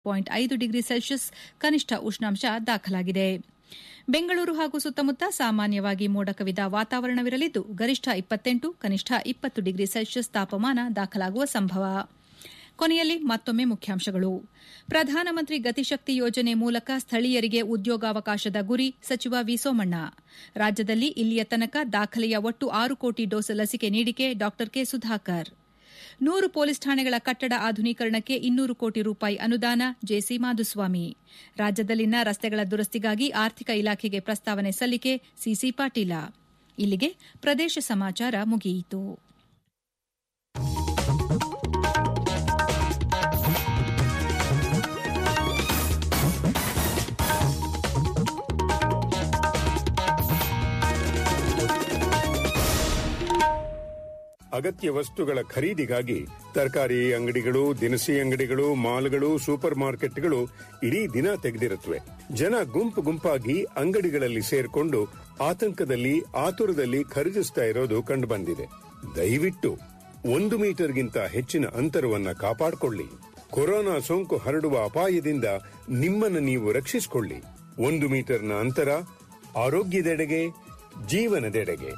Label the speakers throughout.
Speaker 1: Point ಐದು degree Celsius ಕನಿಷ್ಠ ಉಷ್ಣಾಂಶ ದಾಖಲಾಗಿದೆ ಬೆಂಗಳೂರು ಹಾಗೂ ಸುತ್ತಮುತ್ತ ಸಾಮಾನ್ಯವಾಗಿ ಮೋಡ ಕವಿದ ವಾತಾವರಣವಿರಲಿದ್ದು ಗರಿಷ್ಠ ಇಪ್ಪತ್ತೆಂಟು ಕನಿಷ್ಠ ಇಪ್ಪತ್ತು ಡಿಗ್ರಿ ಸೆಲ್ಸಿಯಸ್ ತಾಪಮಾನ ದಾಖಲಾಗುವ ಸಂಭವ ಕೊನೆಯಲ್ಲಿ ಮತ್ತೊಮ್ಮೆ ಮುಖ್ಯಾಂಶಗಳು ಪ್ರಧಾನಮಂತ್ರಿ ಗತಿಶಕ್ತಿ ಯೋಜನೆ ಮೂಲಕ ಸ್ಥಳೀಯರಿಗೆ ಉದ್ಯೋಗಾವಕಾಶದ ಗುರಿ ಸಚಿವ ವಿ ಸೋಮಣ್ಣ ರಾಜ್ಯದಲ್ಲಿ ಇಲ್ಲಿಯ ತನಕ ದಾಖಲೆಯ ಒಟ್ಟು ಆರು ಕೋಟಿ ಡೋಸ್ ಲಸಿಕೆ ನೀಡಿಕೆ ಡಾ ಕೆ ಸುಧಾಕರ್ ನೂರು ಪೊಲೀಸ್ ಠಾಣೆಗಳ ಕಟ್ಟಡ ಆಧುನೀಕರಣಕ್ಕೆ ಇನ್ನೂರು ಕೋಟಿ ರೂಪಾಯಿ ಅನುದಾನ ಜೆಸಿ ಮಾಧುಸ್ವಾಮಿ ರಾಜ್ಯದಲ್ಲಿನ ರಸ್ತೆಗಳ ದುರಸ್ತಿಗಾಗಿ ಆರ್ಥಿಕ ಇಲಾಖೆಗೆ ಪ್ರಸ್ತಾವನೆ ಸಲ್ಲಿಕೆ ಸಿಸಿ ಪಾಟೀಲ ಇಲ್ಲಿಗೆ ಪ್ರದೇಶ ಸಮಾಚಾರ ಮುಗಿಯಿತು
Speaker 2: ಅಗತ್ಯ ವಸ್ತುಗಳ ಖರೀದಿಗಾಗಿ ತರಕಾರಿ ಅಂಗಡಿಗಳು ದಿನಸಿ ಅಂಗಡಿಗಳು ಮಾಲ್ಗಳು ಸೂಪರ್ ಮಾರ್ಕೆಟ್ಗಳು ಇಡೀ ದಿನ ತೆಗೆದಿರುತ್ತವೆ ಜನ ಗುಂಪು ಗುಂಪಾಗಿ ಅಂಗಡಿಗಳಲ್ಲಿ ಸೇರ್ಕೊಂಡು ಆತಂಕದಲ್ಲಿ ಆತುರದಲ್ಲಿ ಖರೀದಿಸ್ತಾ ಇರೋದು ಕಂಡುಬಂದಿದೆ ದಯವಿಟ್ಟು ಒಂದು ಮೀಟರ್ಗಿಂತ ಹೆಚ್ಚಿನ ಅಂತರವನ್ನ ಕಾಪಾಡಿಕೊಳ್ಳಿ ಕೊರೋನಾ ಸೋಂಕು ಹರಡುವ ಅಪಾಯದಿಂದ ನಿಮ್ಮನ್ನು ನೀವು ರಕ್ಷಿಸಿಕೊಳ್ಳಿ ಒಂದು ಮೀಟರ್ನ ಅಂತರ ಆರೋಗ್ಯದೆಡೆಗೆ ಜೀವನದೆಡೆಗೆ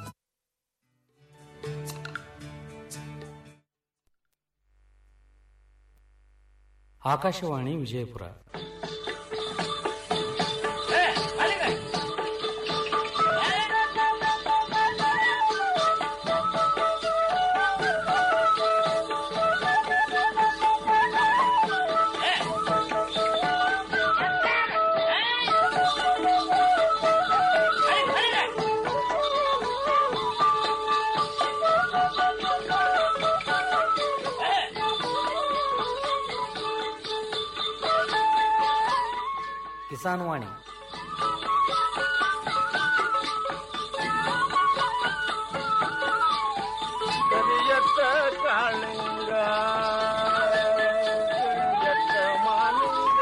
Speaker 3: ಆಕಾಶವಾಣಿ ವಿಜಯಪುರ ಕಿಸಾನ್ ವಾಣಿ
Speaker 4: ಕರಿಯತ್ತ ಕಾಳಿಂಗ ಕರಿಯತ್ತ ಮಾಲಿಂಗ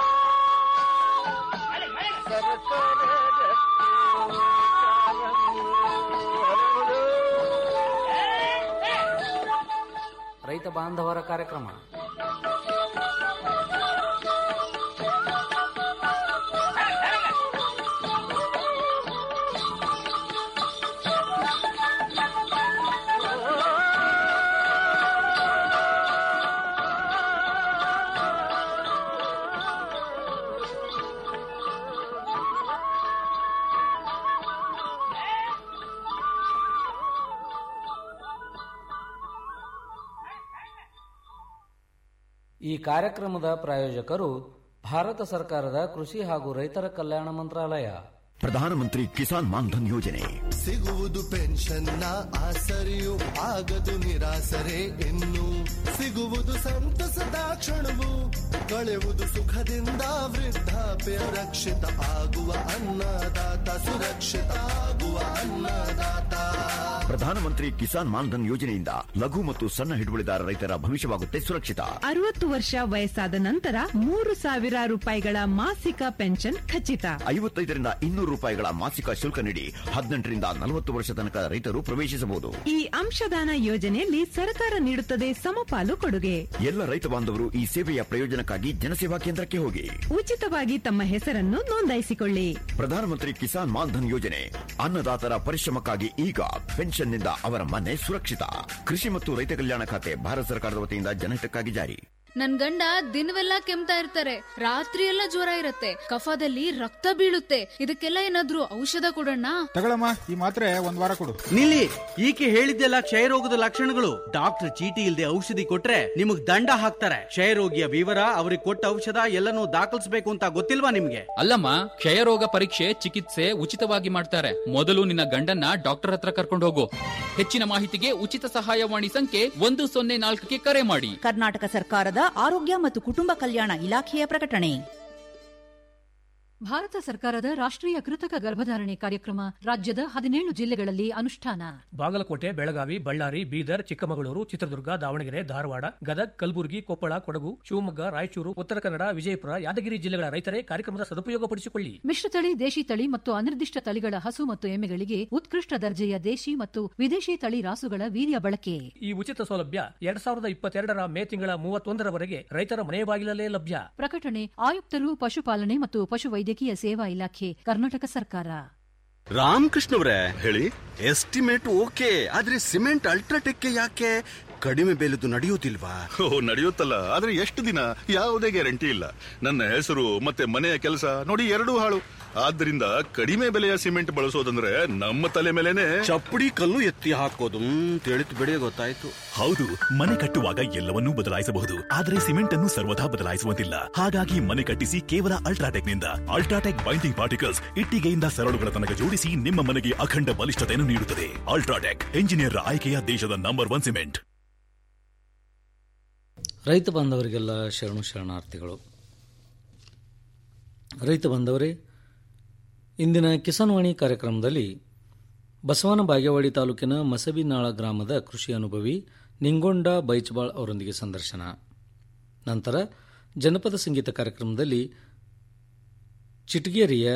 Speaker 4: ಸರಸರ ಗಟ್ಟಿ ಕಾಲಂಗಿ ಹರಡು.
Speaker 3: ರೈತ ಬಾಂಧವರ ಕಾರ್ಯಕ್ರಮ ಈ ಕಾರ್ಯಕ್ರಮದ ಪ್ರಾಯೋಜಕರು ಭಾರತ ಸರ್ಕಾರದ ಕೃಷಿ ಹಾಗೂ ರೈತರ ಕಲ್ಯಾಣ ಮಂತ್ರಾಲಯ
Speaker 5: ಪ್ರಧಾನಮಂತ್ರಿ ಕಿಸಾನ್ ಮಾನ್ಧನ್ ಯೋಜನೆ
Speaker 6: ಸಿಗುವುದು ಪೆನ್ಷನ್ನ ಆಸರೆಯು ಆಗದು ನಿರಾಸರೆ ಇನ್ನು ಸಿಗುವುದು ಸಂತಸದ ಕ್ಷಣವು ಕಳೆವುದು ಸುಖದಿಂದ ವೃದ್ಧಾಪ್ಯ ರಕ್ಷಿತ ಆಗುವ ಅನ್ನದಾತ ಸುರಕ್ಷಿತ ಆಗುವ ಅನ್ನದಾತ
Speaker 5: ಪ್ರಧಾನಮಂತ್ರಿ ಕಿಸಾನ್ ಮಾನ್ಧನ್ ಯೋಜನೆಯಿಂದ ಲಘು ಮತ್ತು ಸಣ್ಣ ಹಿಡುವಳಿದಾರ ರೈತರ ಭವಿಷ್ಯವಾಗುತ್ತೆ ಸುರಕ್ಷಿತ
Speaker 7: ಅರವತ್ತು ವರ್ಷ ವಯಸ್ಸಾದ ನಂತರ ಮೂರು ಸಾವಿರ ರೂಪಾಯಿಗಳ ಮಾಸಿಕ ಪೆನ್ಷನ್ ಖಚಿತ
Speaker 5: ಐವತ್ತೈದರಿಂದ ಇನ್ನೂರು ರೂಪಾಯಿಗಳ ಮಾಸಿಕ ಶುಲ್ಕ ನೀಡಿ ಹದಿನೆಂಟರಿಂದ ನಲವತ್ತು ವರ್ಷ ತನಕ ರೈತರು ಪ್ರವೇಶಿಸಬಹುದು
Speaker 7: ಈ ಅಂಶದಾನ ಯೋಜನೆಯಲ್ಲಿ ಸರ್ಕಾರ ನೀಡುತ್ತದೆ ಸಮಪಾಲು ಕೊಡುಗೆ
Speaker 5: ಎಲ್ಲ ರೈತ ಬಾಂಧವರು ಈ ಸೇವೆಯ ಪ್ರಯೋಜನಕ್ಕಾಗಿ ಜನಸೇವಾ ಕೇಂದ್ರಕ್ಕೆ ಹೋಗಿ
Speaker 7: ಉಚಿತವಾಗಿ ತಮ್ಮ ಹೆಸರನ್ನು ನೋಂದಾಯಿಸಿಕೊಳ್ಳಿ
Speaker 5: ಪ್ರಧಾನಮಂತ್ರಿ ಕಿಸಾನ್ ಮಾನ್ಧನ್ ಯೋಜನೆ ಅನ್ನದಾತರ ಪರಿಶ್ರಮಕ್ಕಾಗಿ ಈಗ ಪೆನ್ಷನ್ನಿಂದ ಅವರ ಮನೆ ಸುರಕ್ಷಿತ ಕೃಷಿ ಮತ್ತು ರೈತ ಕಲ್ಯಾಣ ಖಾತೆ ಭಾರತ ಸರ್ಕಾರದ ವತಿಯಿಂದ ಜನಹಿತಕ್ಕಾಗಿ ಜಾರಿ
Speaker 8: ನನ್ ಗಂಡ ದಿನವೆಲ್ಲ ಕೆಮ್ತಾ ಇರ್ತಾರೆ ರಾತ್ರಿ ಎಲ್ಲ ಜ್ವರ ಇರತ್ತೆ ಕಫದಲ್ಲಿ ರಕ್ತ ಬೀಳುತ್ತೆ ಇದಕ್ಕೆಲ್ಲ ಏನಾದ್ರೂ ಔಷಧ ಕೊಡೋಣ
Speaker 9: ತಗೊಳಮ್ಮ ಈ ಮಾತ್ರೆ ಒಂದ್ ವಾರ ಕೊಡು
Speaker 10: ನಿಲ್ಲಿ ಈಕೆ ಹೇಳಿದ್ದೆಲ್ಲ ಕ್ಷಯರೋಗದ ಲಕ್ಷಣಗಳು ಡಾಕ್ಟರ್ ಚೀಟಿ ಇಲ್ಲದೆ ಔಷಧಿ ಕೊಟ್ರೆ ನಿಮಗ್ ದಂಡ ಹಾಕ್ತಾರೆ ಕ್ಷಯರೋಗಿಯ ವಿವರ ಅವ್ರಿಗೆ ಕೊಟ್ಟ ಔಷಧ ಎಲ್ಲನೂ ದಾಖಲಿಸಬೇಕು ಅಂತ ಗೊತ್ತಿಲ್ವಾ ನಿಮ್ಗೆ
Speaker 11: ಅಲ್ಲಮ್ಮ ಕ್ಷಯರೋಗ ಪರೀಕ್ಷೆ ಚಿಕಿತ್ಸೆ ಉಚಿತವಾಗಿ ಮಾಡ್ತಾರೆ ಮೊದಲು ನಿನ್ನ ಗಂಡನ್ನ ಡಾಕ್ಟರ್ ಹತ್ರ ಕರ್ಕೊಂಡು ಹೋಗು ಹೆಚ್ಚಿನ ಮಾಹಿತಿಗೆ ಉಚಿತ ಸಹಾಯವಾಣಿ ಸಂಖ್ಯೆ ಒಂದು ಸೊನ್ನೆ ನಾಲ್ಕಕ್ಕೆ ಕರೆ ಮಾಡಿ
Speaker 12: ಕರ್ನಾಟಕ ಸರ್ಕಾರದ ಆರೋಗ್ಯ ಮತ್ತು ಕುಟುಂಬ ಕಲ್ಯಾಣ ಇಲಾಖೆಯ ಪ್ರಕಟಣೆ ಭಾರತ ಸರ್ಕಾರದ ರಾಷ್ಟ್ರೀಯ ಕೃತಕ ಗರ್ಭಧಾರಣೆ ಕಾರ್ಯಕ್ರಮ ರಾಜ್ಯದ ಹದಿನೇಳು ಜಿಲ್ಲೆಗಳಲ್ಲಿ ಅನುಷ್ಠಾನ
Speaker 13: ಬಾಗಲಕೋಟೆ ಬೆಳಗಾವಿ ಬಳ್ಳಾರಿ ಬೀದರ್ ಚಿಕ್ಕಮಗಳೂರು ಚಿತ್ರದುರ್ಗ ದಾವಣಗೆರೆ ಧಾರವಾಡ ಗದಗ್ ಕಲಬುರಗಿ ಕೊಪ್ಪಳ ಕೊಡಗು ಶಿವಮೊಗ್ಗ ರಾಯಚೂರು ಉತ್ತರ ಕನ್ನಡ ವಿಜಯಪುರ ಯಾದಗಿರಿ ಜಿಲ್ಲೆಗಳ ರೈತರೇ ಕಾರ್ಯಕ್ರಮದ ಸದುಪಯೋಗಪಡಿಸಿಕೊಳ್ಳಿ
Speaker 12: ಮಿಶ್ರತಳಿ ದೇಶಿ ತಳಿ ಮತ್ತು ಅನಿರ್ದಿಷ್ಟ ತಳಿಗಳ ಹಸು ಮತ್ತು ಎಮ್ಮೆಗಳಿಗೆ ಉತ್ಕೃಷ್ಟ ದರ್ಜೆಯ ದೇಶಿ ಮತ್ತು ವಿದೇಶಿ ತಳಿ ರಾಸುಗಳ ವೀರ್ಯ ಬಳಕೆ
Speaker 13: ಈ ಉಚಿತ ಸೌಲಭ್ಯ ಎರಡ್ ಸಾವಿರದ ಇಪ್ಪತ್ತೆರಡರ ಮೇ ತಿಂಗಳ ಮೂವತ್ತೊಂದರವರೆಗೆ ರೈತರ ಮನೆ ಬಾಗಿಲಲ್ಲೇ ಲಭ್ಯ
Speaker 12: ಪ್ರಕಟಣೆ ಆಯುಕ್ತರು ಪಶುಪಾಲನೆ ಮತ್ತು ಪಶುವೈದ್ಯಕೀಯ ಸೇವಾ ಇಲಾಖೆ ಕರ್ನಾಟಕ ಸರ್ಕಾರ
Speaker 14: ರಾಮಕೃಷ್ಣ ಅವರೇ ಹೇಳಿ ಎಸ್ಟಿಮೇಟ್ ಓಕೆ ಆದ್ರೆ ಸಿಮೆಂಟ್ ಅಲ್ಟ್ರಾಟೆಕ್ ಯಾಕೆ ಕಡಿಮೆ ಬೆಲೆದು ನಡೆಯುವುದಿಲ್ವಾ
Speaker 15: ಓ ನಡೆಯುತ್ತಲ್ಲ ಆದ್ರೆ ಎಷ್ಟು ದಿನ ಯಾವುದೇ ಗ್ಯಾರಂಟಿ ಇಲ್ಲ ನನ್ನ ಹೆಸರು ಮತ್ತೆ ಮನೆಯ ಕೆಲಸ ನೋಡಿ ಎರಡೂ ಹಾಳು ಆದ್ರಿಂದ ಕಡಿಮೆ ಬೆಲೆಯ ಸಿಮೆಂಟ್ ಬಳಸೋದಂದ್ರೆ ನಮ್ಮ ತಲೆ ಮೇಲೆನೆ
Speaker 14: ಚಪ್ಪಡಿ ಕಲ್ಲು ಎತ್ತಿ ಹಾಕೋದು ತಿಳಿತು ಬಿಡಿ ಗೊತ್ತಾಯ್ತು
Speaker 16: ಹೌದು ಮನೆ ಕಟ್ಟುವಾಗ ಎಲ್ಲವನ್ನೂ ಬದಲಾಯಿಸಬಹುದು ಆದರೆ ಸಿಮೆಂಟ್ ಅನ್ನು ಸರ್ವದಾ ಬದಲಾಯಿಸುವಂತಿಲ್ಲ ಹಾಗಾಗಿ ಮನೆ ಕಟ್ಟಿಸಿ ಕೇವಲ ಅಲ್ಟ್ರಾಟೆಕ್ ನಿಂದ ಅಲ್ಟ್ರಾಟೆಕ್ ಬೈಂಡಿಂಗ್ ಪಾರ್ಟಿಕಲ್ಸ್ ಇಟ್ಟಿಗೆಯಿಂದ ಸರಳುಗಳ ತನಕ ಜೋಡಿಸಿ ನಿಮ್ಮ ಮನೆಗೆ ಅಖಂಡ ಬಲಿಷ್ಠತೆಯನ್ನು ನೀಡುತ್ತದೆ ಅಲ್ಟ್ರಾಟೆಕ್ ಎಂಜಿನಿಯರ್ ಆಯ್ಕೆಯ ದೇಶದ ನಂಬರ್ ಒನ್ ಸಿಮೆಂಟ್
Speaker 3: ರೈತ ಬಾಂಧವರಿಗೆಲ್ಲ ಶರಣು ಶರಣಾರ್ಥಿಗಳು ರೈತ ಬಾಂಧವರೇ ಇಂದಿನ ಕಿಸಾನ್ವಾಣಿ ಕಾರ್ಯಕ್ರಮದಲ್ಲಿ ಬಸವನ ಬಾಗೇವಾಡಿ ತಾಲೂಕಿನ ಮಸಬಿನಾಳ ಗ್ರಾಮದ ಕೃಷಿ ಅನುಭವಿ ನಿಂಗೊಂಡ ಬೈಚ್ಬಾಳ್ ಅವರೊಂದಿಗೆ ಸಂದರ್ಶನ ನಂತರ ಜನಪದ ಸಂಗೀತ ಕಾರ್ಯಕ್ರಮದಲ್ಲಿ ಚಿಟಗೇರಿಯ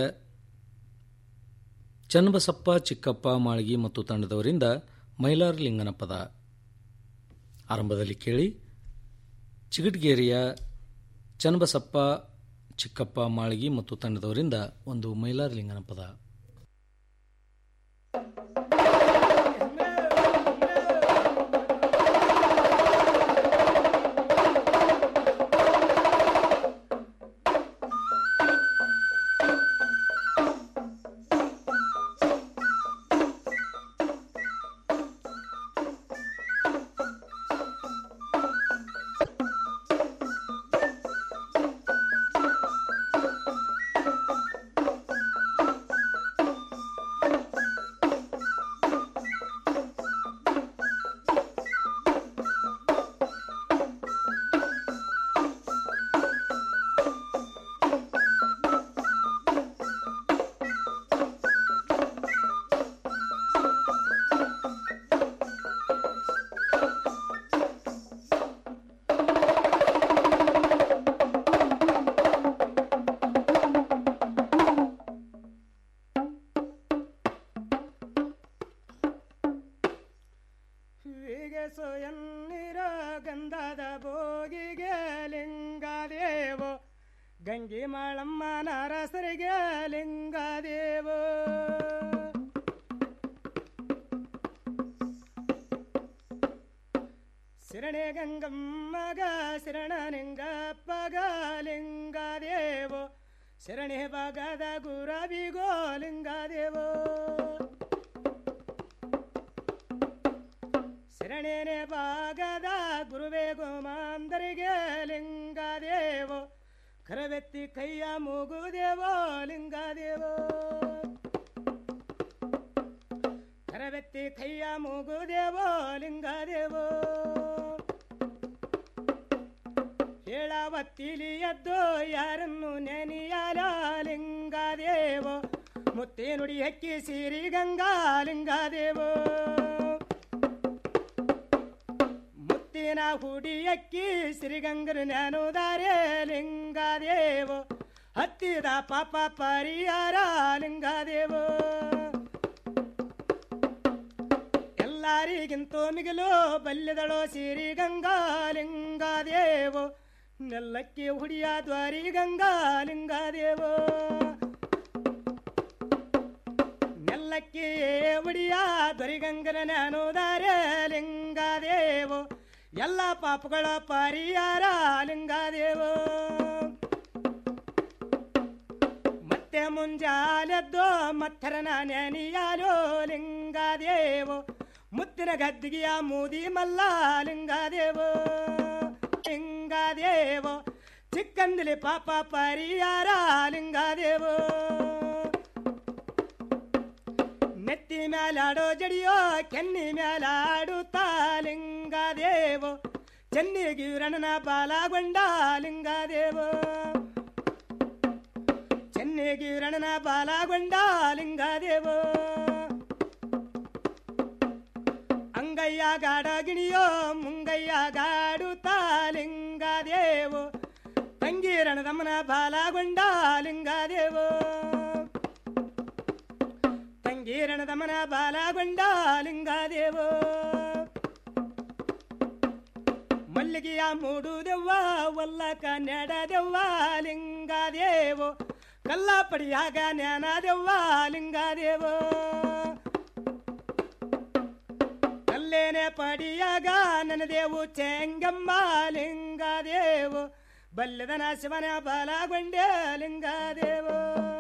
Speaker 3: ಚನ್ನಬಸಪ್ಪ ಚಿಕ್ಕಪ್ಪ ಮಾಳ್ಗಿ ಮತ್ತು ತಂಡದವರಿಂದ ಮೈಲಾರ ಲಿಂಗನ ಪದ ಆರಂಭದಲ್ಲಿ ಕೇಳಿ ಚಿಗಟಗೇರಿಯ ಚನ್ನಬಸಪ್ಪ ಚಿಕ್ಕಪ್ಪ ಮಾಳ್ಗಿ ಮತ್ತು ತಂಡದವರಿಂದ ಒಂದು ಮೈಲಾರ ಲಿಂಗನ ಪದ
Speaker 17: ವಿಗೆಸು ಎನ್ನಿರ ಗಂಧದ ಬೋಗಿಗೆ ಲಿಂಗದೇವೋ ಗಂಗಿ ಮಾಳಮ್ಮನ ರಸರಿಗೆ ಲಿಂಗದೇವೋ ಶಿರಣೆ ಗಂಗಮ್ಮಗ ಶಿರಣ ನಿಂಗಪ್ಪಗ ಲಿಂಗದೇವೋ ಶರಣೆ ಭಾಗದ ಗುರವಿಗೋ ಲಿಂಗದೇವೋ ಶರಣೆನೆ ಭಾಗದ ಗುರುವೇ ಗೋಮಾಂದರಿಗೆ ಲಿಂಗದೇವೋ ಕರವೆತ್ತಿ ಕೈಯ ಮೂಗುದೇವೋ ಲಿಂಗದೇವೋ ಕರವೆತ್ತಿ ಕೈಯ ಮೂಗುದೇವೋ ಲಿಂಗದೇವೋ ಹೇಳವತ್ತಿಲಿ ಎದ್ದು ಯಾರನ್ನು ನೆನೆಯಲ ಲಿಂಗದೇವೋ ಮುತ್ತೆ ನುಡಿ ಹಕ್ಕಿ ಸಿರಿ ಗಂಗಾ ಲಿಂಗದೇವೋ ಮುತ್ತಿನ ಹುಡಿಯಕ್ಕಿ ಶ್ರೀಗಂಗರು ಜ್ಞಾನೋದಾರೆ ಲಿಂಗದೇವೋ ಹತ್ತಿದ ಪಾಪ ಪರಿಹಾರ ಲಿಂಗದೇವೋ ಎಲ್ಲರಿಗಿಂತೂ ಮಿಗಿಲು ಬಲ್ಯದಳೋ ಸಿರಿ ಗಂಗಾ ಲಿಂಗದೇವೋ ನೆಲ್ಲಕ್ಕೆ ಹುಡಿಯ ದ್ವಾರಿ ಗಂಗಾ ಲಿಂಗದೇವೋ ನೆಲ್ಲಕ್ಕೆ ಹುಡಿಯ ದ್ವರಿಗಂಗನ ಜ್ಞಾನೋದಾರೆ ಲಿಂಗದೇವೋ ಎಲ್ಲ ಪಾಪಗಳ ಪರಿಹಾರ ಲಿಂಗದೇವೋ ಮತ್ತೆ ಮುಂಜಾಲೆದ್ದು ಮತ್ತರನ ನೆನೆಯಲು ಲಿಂಗದೇವೋ ಮುತ್ತಿನ ಗದ್ದಿಗೆಯ ಮೂದಿ ಮಲ್ಲ ಲಿಂಗದೇವೋ ಲಿಂಗದೇವೋ ಚಿಕ್ಕಂದಿಲಿ ಪಾಪ ಪರಿಹಾರ ಲಿಂಗದೇವೋ ನೆತ್ತಿ ಮ್ಯಾಲಾಡೋ ಜಡಿಯೋ ಕೆನ್ನಿ ಮ್ಯಾಲಾಡುತ್ತಾ ಲಿಂಗದೇವೋ ಚೆನ್ನಿಗಿರಣನ ಬಾಲಗೊಂಡ ಲಿಂಗದೇವೋ ಚೆನ್ನಿ ಕನ್ನಿಗಿರಣನ ಬಾಲಗೊಂಡ ಲಿಂಗದೇವೋ ಅಂಗಯ್ಯ ಗಾಡಗಿಣಿಯೋ ಮುಂಗಯ್ಯ ಗಾಡುತ್ತ ಲಿಂಗದೇವೋ ತಂಗಿರಣದಮ್ಮನ ಬಾಲಗೊಂಡ ಲಿಂಗದೇವೋ ತಂಗಿರಣದಮ್ಮನ ಬಾಲಗೊಂಡ ಲಿಂಗದೇವೋ ಮಲ್ಲಿಗೆಯ ಮೂಡುದೆವ್ವ ಒಲ್ಲಕ ನೆಡದೆವ್ವ ಲಿಂಗದೇವೋ ಕಲ್ಲಪಡಿಯಾಗ ಜ್ಞಾನದೆವ್ವ ಲಿಂಗದೇವೋ ಕಲ್ಲೇನೆ ಪಡಿಯಾಗ ನನ್ನ ದೇವು ಚೆಂಗಮ್ಮ ಲಿಂಗದೇವೋ ಬಲ್ಲದನ ಶಿವನ ಬಲಗೊಂಡೆ ಲಿಂಗದೇವೋ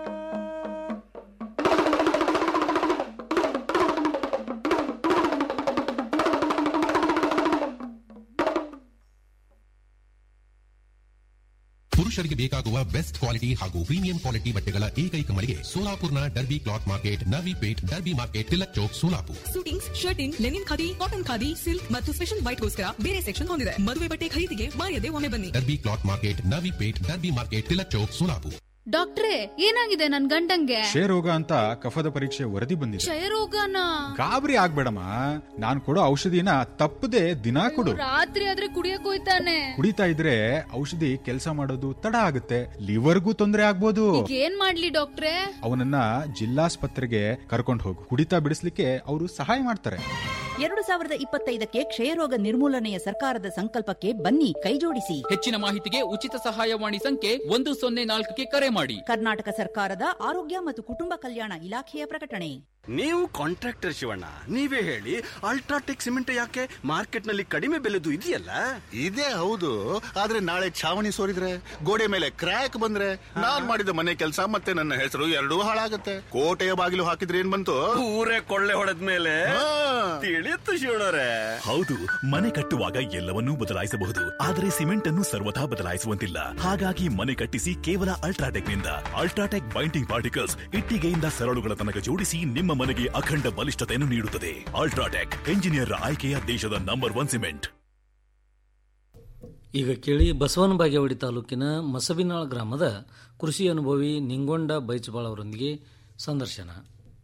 Speaker 18: ಪುರುಷರಿಗೆ ಬೇಕಾಗುವ ಬೆಸ್ಟ್ ಕ್ವಾಲಿಟಿ ಹಾಗೂ ಪ್ರೀಮಿಯಂ ಕ್ವಾಲಿಟಿ ಬಟ್ಟೆಗಳ ಏಕೈಕ ಮಳಿಗೆ ಸೋಲಾಪುರ್ನ Derby cloth market Navi Peth Derby market Tilak Chowk Solapur
Speaker 19: suitings shirting linen khadi cotton khadi silk ಮತ್ತು ಸ್ಪೆಷಲ್ ವೈಟ್ಗೋಸ್ಕರ ಬೇರೆ ಸೆಕ್ಷನ್ ಹೊಂದಿದೆ ಮದುವೆ ಬಟ್ಟೆ ಖರೀದಿಗೆ ಮಾಯದೆ ಒಮ್ಮೆ ಬನ್ನಿ
Speaker 18: Derby cloth market Navi Peth Derby market Tilak Chowk Solapur
Speaker 8: ಡಾಕ್ಟ್ರೇ ಏನಾಗಿದೆ ನನ್ ಗಂಡಂಗೆ
Speaker 9: ಕ್ಷಯರೋಗ ಅಂತ ಕಫದ ಪರೀಕ್ಷೆ ವರದಿ ಬಂದಿದೆ
Speaker 8: ಕ್ಷಯರೋಗನ
Speaker 9: ಗಾಬರಿ ಆಗ್ಬೇಡಮ್ಮ ನಾನ್ ಕೊಡೋ ಔಷಧಿನ ತಪ್ಪದೆ ದಿನಾ ಕೊಡು
Speaker 8: ರಾತ್ರಿ ಆದ್ರೆ ಕುಡಿಯಕ್ ಹೋಯ್ತಾನೆ
Speaker 9: ಕುಡಿತಾ ಇದ್ರೆ ಔಷಧಿ ಕೆಲಸ ಮಾಡೋದು ತಡ ಆಗುತ್ತೆ ಲಿವರ್ಗೂ ತೊಂದರೆ ಆಗ್ಬೋದು
Speaker 8: ಈಗ ಏನ್ ಮಾಡ್ಲಿ ಡಾಕ್ಟ್ರೇ
Speaker 9: ಅವನನ್ನ ಜಿಲ್ಲಾಸ್ಪತ್ರೆಗೆ ಕರ್ಕೊಂಡು ಹೋಗು ಕುಡಿತಾ ಬಿಡಿಸ್ಲಿಕ್ಕೆ ಅವರು ಸಹಾಯ ಮಾಡ್ತಾರೆ
Speaker 20: ಎರಡು ಸಾವಿರದ ಇಪ್ಪತ್ತೈದಕ್ಕೆ ಕ್ಷಯರೋಗ ನಿರ್ಮೂಲನೆಯ ಸರ್ಕಾರದ ಸಂಕಲ್ಪಕ್ಕೆ ಬನ್ನಿ ಕೈಜೋಡಿಸಿ
Speaker 11: ಹೆಚ್ಚಿನ ಮಾಹಿತಿಗೆ ಉಚಿತ ಸಹಾಯವಾಣಿ ಸಂಖ್ಯೆ ಒಂದು ಸೊನ್ನೆ ನಾಲ್ಕಕ್ಕೆ ಕರೆ ಮಾಡಿ
Speaker 20: ಕರ್ನಾಟಕ ಸರ್ಕಾರದ ಆರೋಗ್ಯ ಮತ್ತು ಕುಟುಂಬ ಕಲ್ಯಾಣ ಇಲಾಖೆಯ ಪ್ರಕಟಣೆ
Speaker 14: ನೀವು ಕಾಂಟ್ರಾಕ್ಟರ್ ಶಿವಣ್ಣ ನೀವೇ ಹೇಳಿ ಅಲ್ಟ್ರಾಟೆಕ್ ಸಿಮೆಂಟ್ ಯಾಕೆ ಮಾರ್ಕೆಟ್ ನಲ್ಲಿ ಕಡಿಮೆ ಬೆಲೆದು ಇದೆಯಲ್ಲ
Speaker 15: ಇದೇ ಹೌದು ಆದ್ರೆ ನಾಳೆ ಛಾವಣಿ ಸೋರಿದ್ರೆ ಗೋಡೆ ಮೇಲೆ ಕ್ರ್ಯಾಕ್ ಬಂದ್ರೆ ನಾನ್ ಮಾಡಿದ ಮನೆ ಕೆಲಸ ಮತ್ತೆ ನನ್ನ ಹೆಸರು ಎರಡೂ ಹಾಳಾಗತ್ತೆ ಕೋಟೆಯ ಬಾಗಿಲು ಹಾಕಿದ್ರೆ ಏನ್ ಬಂತು
Speaker 14: ಊರೇ ಕೊಳ್ಳೆ ಹೊಡೆದ ಮೇಲೆ ತಿಳಿಯುತ್ತು ಶಿವಣ್ಣರೇ
Speaker 16: ಹೌದು ಮನೆ ಕಟ್ಟುವಾಗ ಎಲ್ಲವನ್ನೂ ಬದಲಾಯಿಸಬಹುದು ಆದರೆ ಸಿಮೆಂಟ್ ಅನ್ನು ಸರ್ವಥಾ ಬದಲಾಯಿಸುವಂತಿಲ್ಲ ಹಾಗಾಗಿ ಮನೆ ಕಟ್ಟಿಸಿ ಕೇವಲ ಅಲ್ಟ್ರಾಟೆಕ್ ನಿಂದ ಅಲ್ಟ್ರಾಟೆಕ್ ಬೈಂಡಿಂಗ್ ಪಾರ್ಟಿಕಲ್ಸ್ ಇಟ್ಟಿಗೆಯಿಂದ ಸರಳುಗಳ ತನಕ ಜೋಡಿಸಿ ನಿಮ್ಮ ಮನೆಗೆ ಅಖಂಡ ಬಲಿಷ್ಠತೆಯನ್ನು ನೀಡುತ್ತದೆ ಅಲ್ಟ್ರಾಟೆಕ್ ಎಂಜಿನಿಯರ್ ಆಯ್ಕೆಯ ದೇಶದ ನಂಬರ್ ಒನ್ ಸಿಮೆಂಟ್
Speaker 3: ಈಗ ಕೇಳಿ ಬಸವನ ಬಾಗೇವಾಡಿ ತಾಲೂಕಿನ ಮಸಬಿನಾಳ್ ಗ್ರಾಮದ ಕೃಷಿ ಅನುಭವಿ ನಿಂಗೊಂಡ ಬೈಚಬಾಳ್ ಅವರೊಂದಿಗೆ ಸಂದರ್ಶನ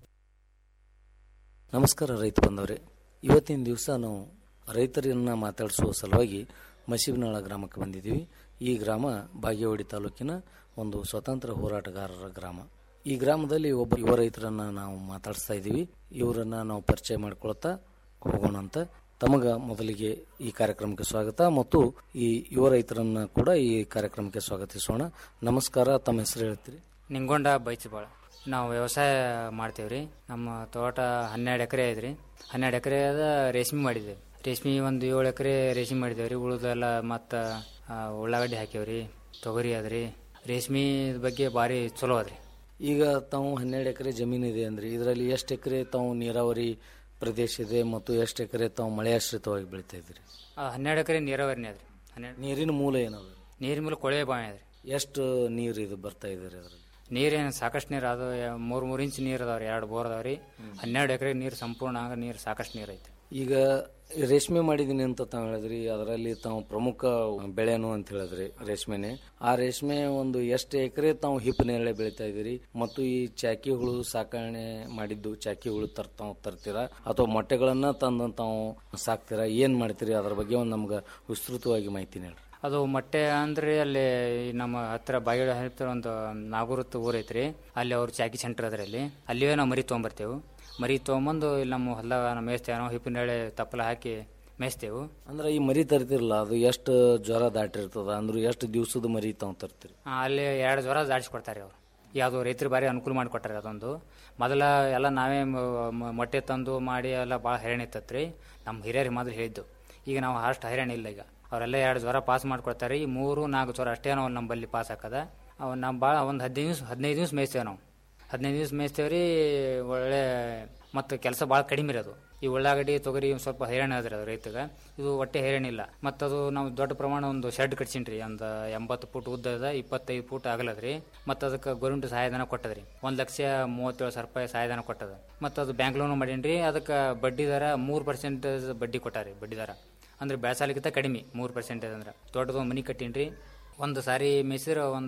Speaker 3: ನಮಸ್ಕಾರ ರೈತ ಬಂದವರೇ ಇವತ್ತಿನ ದಿವಸ ನಾವು ರೈತರನ್ನ ಮಾತಾಡಿಸುವ ಸಲುವಾಗಿ ಮಸೀಬಿನಾಳ ಗ್ರಾಮಕ್ಕೆ ಬಂದಿದ್ದೀವಿ ಈ ಗ್ರಾಮ ಬಾಗೇವಾಡಿ ತಾಲೂಕಿನ ಒಂದು ಸ್ವತಂತ್ರ ಹೋರಾಟಗಾರರ ಗ್ರಾಮ ಈ ಗ್ರಾಮದಲ್ಲಿ ಒಬ್ಬ ಯುವ ರೈತರನ್ನ ನಾವು ಮಾತಾಡಿಸ್ತಾ ಇದ್ದೀವಿ ಇವರನ್ನ ನಾವು ಪರಿಚಯ ಮಾಡ್ಕೊಳ್ತಾ ಹೋಗೋಣ ಅಂತ ತಮಗ ಮೊದಲಿಗೆ ಈ ಕಾರ್ಯಕ್ರಮಕ್ಕೆ ಸ್ವಾಗತ ಮತ್ತು ಈ ಯುವ ರೈತರನ್ನ ಕೂಡ ಈ ಕಾರ್ಯಕ್ರಮಕ್ಕೆ ಸ್ವಾಗತಿಸೋಣ ನಮಸ್ಕಾರ ತಮ್ಮ ಹೆಸರು ಹೇಳ್ತೀರಿ
Speaker 21: ನಿಂಗೊಂಡ ಬೈಚಬಾಳ ನಾವು ವ್ಯವಸಾಯ ಮಾಡ್ತೀವಿ ರೀ ನಮ್ಮ ತೋಟ ಹನ್ನೆರಡು ಎಕರೆ ಐತ್ರಿ ಹನ್ನೆರಡು ಎಕರೆದ ರೇಷ್ಮೆ ಮಾಡಿದ್ದೇವೆ ರೇಷ್ಮೆ ಒಂದು ಏಳು ಎಕರೆ ರೇಷ್ಮೆ ಮಾಡಿದ್ದೇವೆ ರೀ ಉಳಿದೆಲ್ಲ ಮತ್ತು ಉಳ್ಳಾಗಡ್ಡಿ ಹಾಕ್ಯಾವ್ರಿ ತೊಗರಿ ಅದ್ರಿ ರೇಷ್ಮೆ ಬಗ್ಗೆ ಭಾರಿ ಚಲೋ ಅದ್ರಿ
Speaker 3: ಈಗ ತಾವು ಹನ್ನೆರಡು ಎಕರೆ ಜಮೀನು ಇದೆ ಅಂದ್ರೆ ಇದರಲ್ಲಿ ಎಷ್ಟು ಎಕರೆ ತಾವು ನೀರಾವರಿ ಪ್ರದೇಶ ಇದೆ ಮತ್ತು ಎಷ್ಟು ಎಕರೆ ತಾವು ಮಳೆಯಾಶ್ರಿತವಾಗಿ ಬೆಳಿತಾ ಇದ್ದೀರಿ
Speaker 21: ಆ, ಹನ್ನೆರಡು ಎಕರೆ ನೀರಾವರಿನೇ ಅದ್ರಿ ಹನ್ನೆರಡು
Speaker 3: ನೀರಿನ ಮೂಲ ಏನದು
Speaker 21: ನೀರಿನ ಮೂಲ ಕೊಳವೆ ಬಾವಿ ಅದ್ರಿ
Speaker 3: ಎಷ್ಟು ನೀರು ಇದು ಬರ್ತಾ ಇದ್ದೀರಿ ಅದರಲ್ಲಿ
Speaker 21: ನೀರೇನು ಸಾಕಷ್ಟು ನೀರು ಅದು ಮೂರು ಮೂರು ಇಂಚ್ ನೀರು ಅದಾವ್ರಿ ಎರಡು ಬೋರ್ ಅದಾವ್ರಿ ಹನ್ನೆರಡು ಎಕರೆ ನೀರು ಸಂಪೂರ್ಣ ಆಗ ನೀರು ಸಾಕಷ್ಟು ನೀರು ಐತಿ
Speaker 3: ಈಗ ರೇಷ್ಮೆ ಮಾಡಿದೀನಿ ಅಂತ ತಾವು ಹೇಳಿದ್ರಿ ಅದರಲ್ಲಿ ತಾವು ಪ್ರಮುಖ ಬೆಳೆನು ಅಂತ ಹೇಳಿದ್ರಿ ರೇಷ್ಮೆನೆ ಆ ರೇಷ್ಮೆ ಒಂದು ಎಷ್ಟು ಎಕರೆ ತಾವು ಹಿಪ್ ನೇರಳೆ ಬೆಳಿತಾ ಇದೀರಿ ಮತ್ತು ಈ ಚಾಕಿ ಹುಳು ಸಾಕಣೆ ಮಾಡಿದ್ದು ಚಾಕಿ ಹುಳು ತರ್ ತಾವು ತರ್ತೀರಾ ಅಥವಾ ಮೊಟ್ಟೆಗಳನ್ನ ತಂದು ತಾವು ಸಾಕ್ತೀರಾ ಏನ್ ಮಾಡ್ತೀರಿ ಅದ್ರ ಬಗ್ಗೆ ಒಂದು ನಮ್ಗೆ ವಿಸ್ತೃತವಾಗಿ ಮಾಹಿತಿ ನೀಡ್ರಿ
Speaker 21: ಅದು ಮೊಟ್ಟೆ ಅಂದ್ರೆ ಅಲ್ಲಿ ಈ ನಮ್ಮ ಹತ್ರ ಬಾಗಿಲು ಹತ್ತಿರ ಒಂದು ನಾಗೂರತ್ ಊರ್ ಐತ್ರಿ ಅಲ್ಲಿ ಅವ್ರ ಚಾಕಿ ಸೆಂಟರ್ ಅದ್ರಿ ಅಲ್ಲಿ ಅಲ್ಲಿವೇ ನಾವು ಮರಿ ತೊಗೊಂಬರ್ತೇವೆ ಮರಿ ತೊಗೊಂಬಂದು ಇಲ್ಲಿ ನಮ್ಮ ಹೊಲದಾಗ ನಾವು ಮೇಯಿಸ್ತೇವೆ ನಾವು ಹಿಪ್ಪಿನಳೆ ತಪ್ಪಲ ಹಾಕಿ ಮೇಯಿಸ್ತೇವೆ
Speaker 3: ಅಂದ್ರೆ ಈ ಮರಿ ತರ್ತಿರಲ್ಲ ಅದು ಎಷ್ಟು ಜ್ವರ ದಾಟಿರ್ತದ ಅಂದ್ರೆ ಎಷ್ಟು ದಿವಸದ ಮರಿ ತಾವು ತರ್ತೀರಿ
Speaker 21: ಆ, ಅಲ್ಲಿ ಎರಡು ಜ್ವರ ದಾಟಿಸ್ಕೊಡ್ತಾರೆ ಅವ್ರು ಯಾವುದು ರೈತರು ಭಾರಿ ಅನುಕೂಲ ಮಾಡಿಕೊಟ್ಟಾರೆ ಅದೊಂದು ಮೊದಲ ಎಲ್ಲ ನಾವೇ ಮ- ಮ- ಮೊಟ್ಟೆ ತಂದು ಮಾಡಿ ಎಲ್ಲ ಭಾಳ ಹೈರಾಣ ಇತ್ತತ್ರಿ ನಮ್ಮ ಹಿರಿಯರು ಮೊದಲು ಹೇಳಿದ್ದು ಈಗ ನಾವು ಅಷ್ಟು ಹೈರಾಣ ಇಲ್ಲ ಈಗ ಅವರೆಲ್ಲ ಎರಡು ಜ್ವರ ಪಾಸ್ ಮಾಡ್ಕೊಡ್ತಾರೆ ಈ ಮೂರು ನಾಲ್ಕು ಜ್ವರ ಅಷ್ಟೇ ನಾವು ನಮ್ಮಲ್ಲಿ ಪಾಸ್ ಹಾಕದ ಅವು ನಾವು ಭಾಳ ಒಂದು ಹದಿನೈದು ದಿವ್ಸ ಹದಿನೈದು ದಿವ್ಸ ಮೇಯಿಸ್ತೇವೆ ನಾವು ಹದಿನೈದು ದಿವ್ಸ ಮೇಯಿಸ್ತೇವೆ ರೀ ಒಳ್ಳೆ ಮತ್ತು ಕೆಲಸ ಭಾಳ ಕಡಿಮೆ ರೀ ಅದು ಈ ಉಳ್ಳಾಗಡ್ಡಿ ತೊಗರಿ ಒಂದು ಸ್ವಲ್ಪ ಹೈರಾಣ ಅದ್ರಿ ಅದು ರೈತಗೆ ಇದು ಒಟ್ಟೆ ಹೈರಾಣ ಇಲ್ಲ ಮತ್ತು ಅದು ನಾವು ದೊಡ್ಡ ಪ್ರಮಾಣ ಒಂದು ಶೆಡ್ ಕಟ್ಸೀನಿ ರೀ ಒಂದು ಎಂಬತ್ತು ಫುಟ್ ಉದ್ದದ ಇಪ್ಪತ್ತೈದು ಫುಟ್ ಅಗಲದ್ರಿ ಮತ್ತು ಅದಕ್ಕೆ ಗೌರ್ಮೆಂಟ್ ಸಹಾಯಧನ ಕೊಟ್ಟದ್ರಿ ಒಂದು ಲಕ್ಷ ಮೂವತ್ತೇಳು ಸಾವಿರ ರೂಪಾಯಿ ಸಹಾಯಧನ ಕೊಟ್ಟದ ಮತ್ತು ಅದು ಬ್ಯಾಂಕ್ ಲೋನ್ ಮಾಡೀನಿ ರೀ ಅದಕ್ಕೆ ಬಡ್ಡಿ ದರ ಮೂರು ಪರ್ಸೆಂಟ್ ಬಡ್ಡಿ ಕೊಟ್ಟಾರಿ ಬಡ್ಡಿ ದರ ಅಂದ್ರೆ ಬೆಳೆಸಾಲಿಕ್ಕಿಂತ ಕಡಿಮೆ ಮೂರು ಪರ್ಸೆಂಟೇಜ್ ಅಂದ್ರೆ ದೊಡ್ಡದು ಒಂದು ಮನೆ ಕಟ್ಟೀನಿ ರೀ ಒಂದು ಸಾರಿ ಮೇಸಿದ್ರೆ ಒಂದು